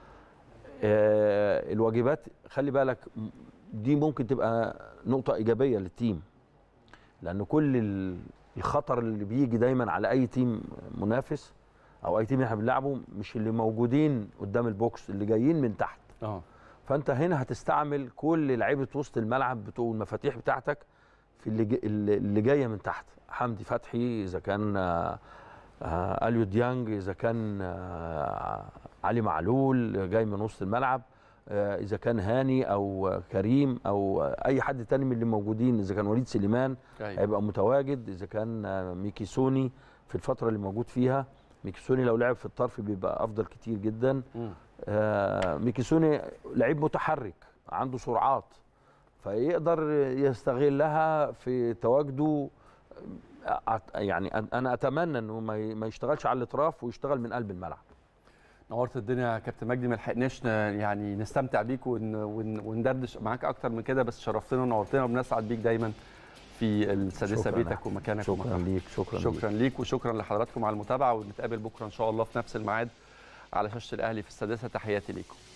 آه، الواجبات خلي بالك م- دي ممكن تبقى نقطه ايجابيه للتيم لان كل ال- الخطر اللي بيجي دايما على اي تيم منافس او اي تيم احنا بنلعبه مش اللي موجودين قدام البوكس اللي جايين من تحت اه فانت هنا هتستعمل كل لعيبه وسط الملعب بتوع المفاتيح بتاعتك في اللي جا- اللي اللي جايه من تحت حمدي فتحي اذا كان آه، آه، اليو ديانج اذا كان آه، علي معلول جاي من وسط الملعب آه، اذا كان هاني او آه، كريم او آه، اي حد تاني من اللي موجودين اذا كان وليد سليمان أيوة. هيبقى متواجد اذا كان آه، ميكي سوني في الفتره اللي موجود فيها ميكي سوني لو لعب في الطرف بيبقى افضل كتير جدا مم. آه، ميكيسوني لعيب متحرك عنده سرعات فيقدر يستغلها في تواجده آه، أت- يعني أن- انا اتمنى انه ما ي- ما يشتغلش على الاطراف ويشتغل من قلب الملعب نورت الدنيا يا كابتن مجدي ما لحقناش ن- يعني نستمتع بيك ون- ون- وندردش معاك اكتر من كده بس شرفتنا ونورتنا وبنسعد بيك دايما في السادسه شكراً يا بيتك أحمد. ومكانك شكرا ومكانك. ليك شكرا, شكرا ليك وشكرا لحضراتكم على المتابعه ونتقابل بكره ان شاء الله في نفس الميعاد على شاشه الاهلي في السادسه تحياتي ليكم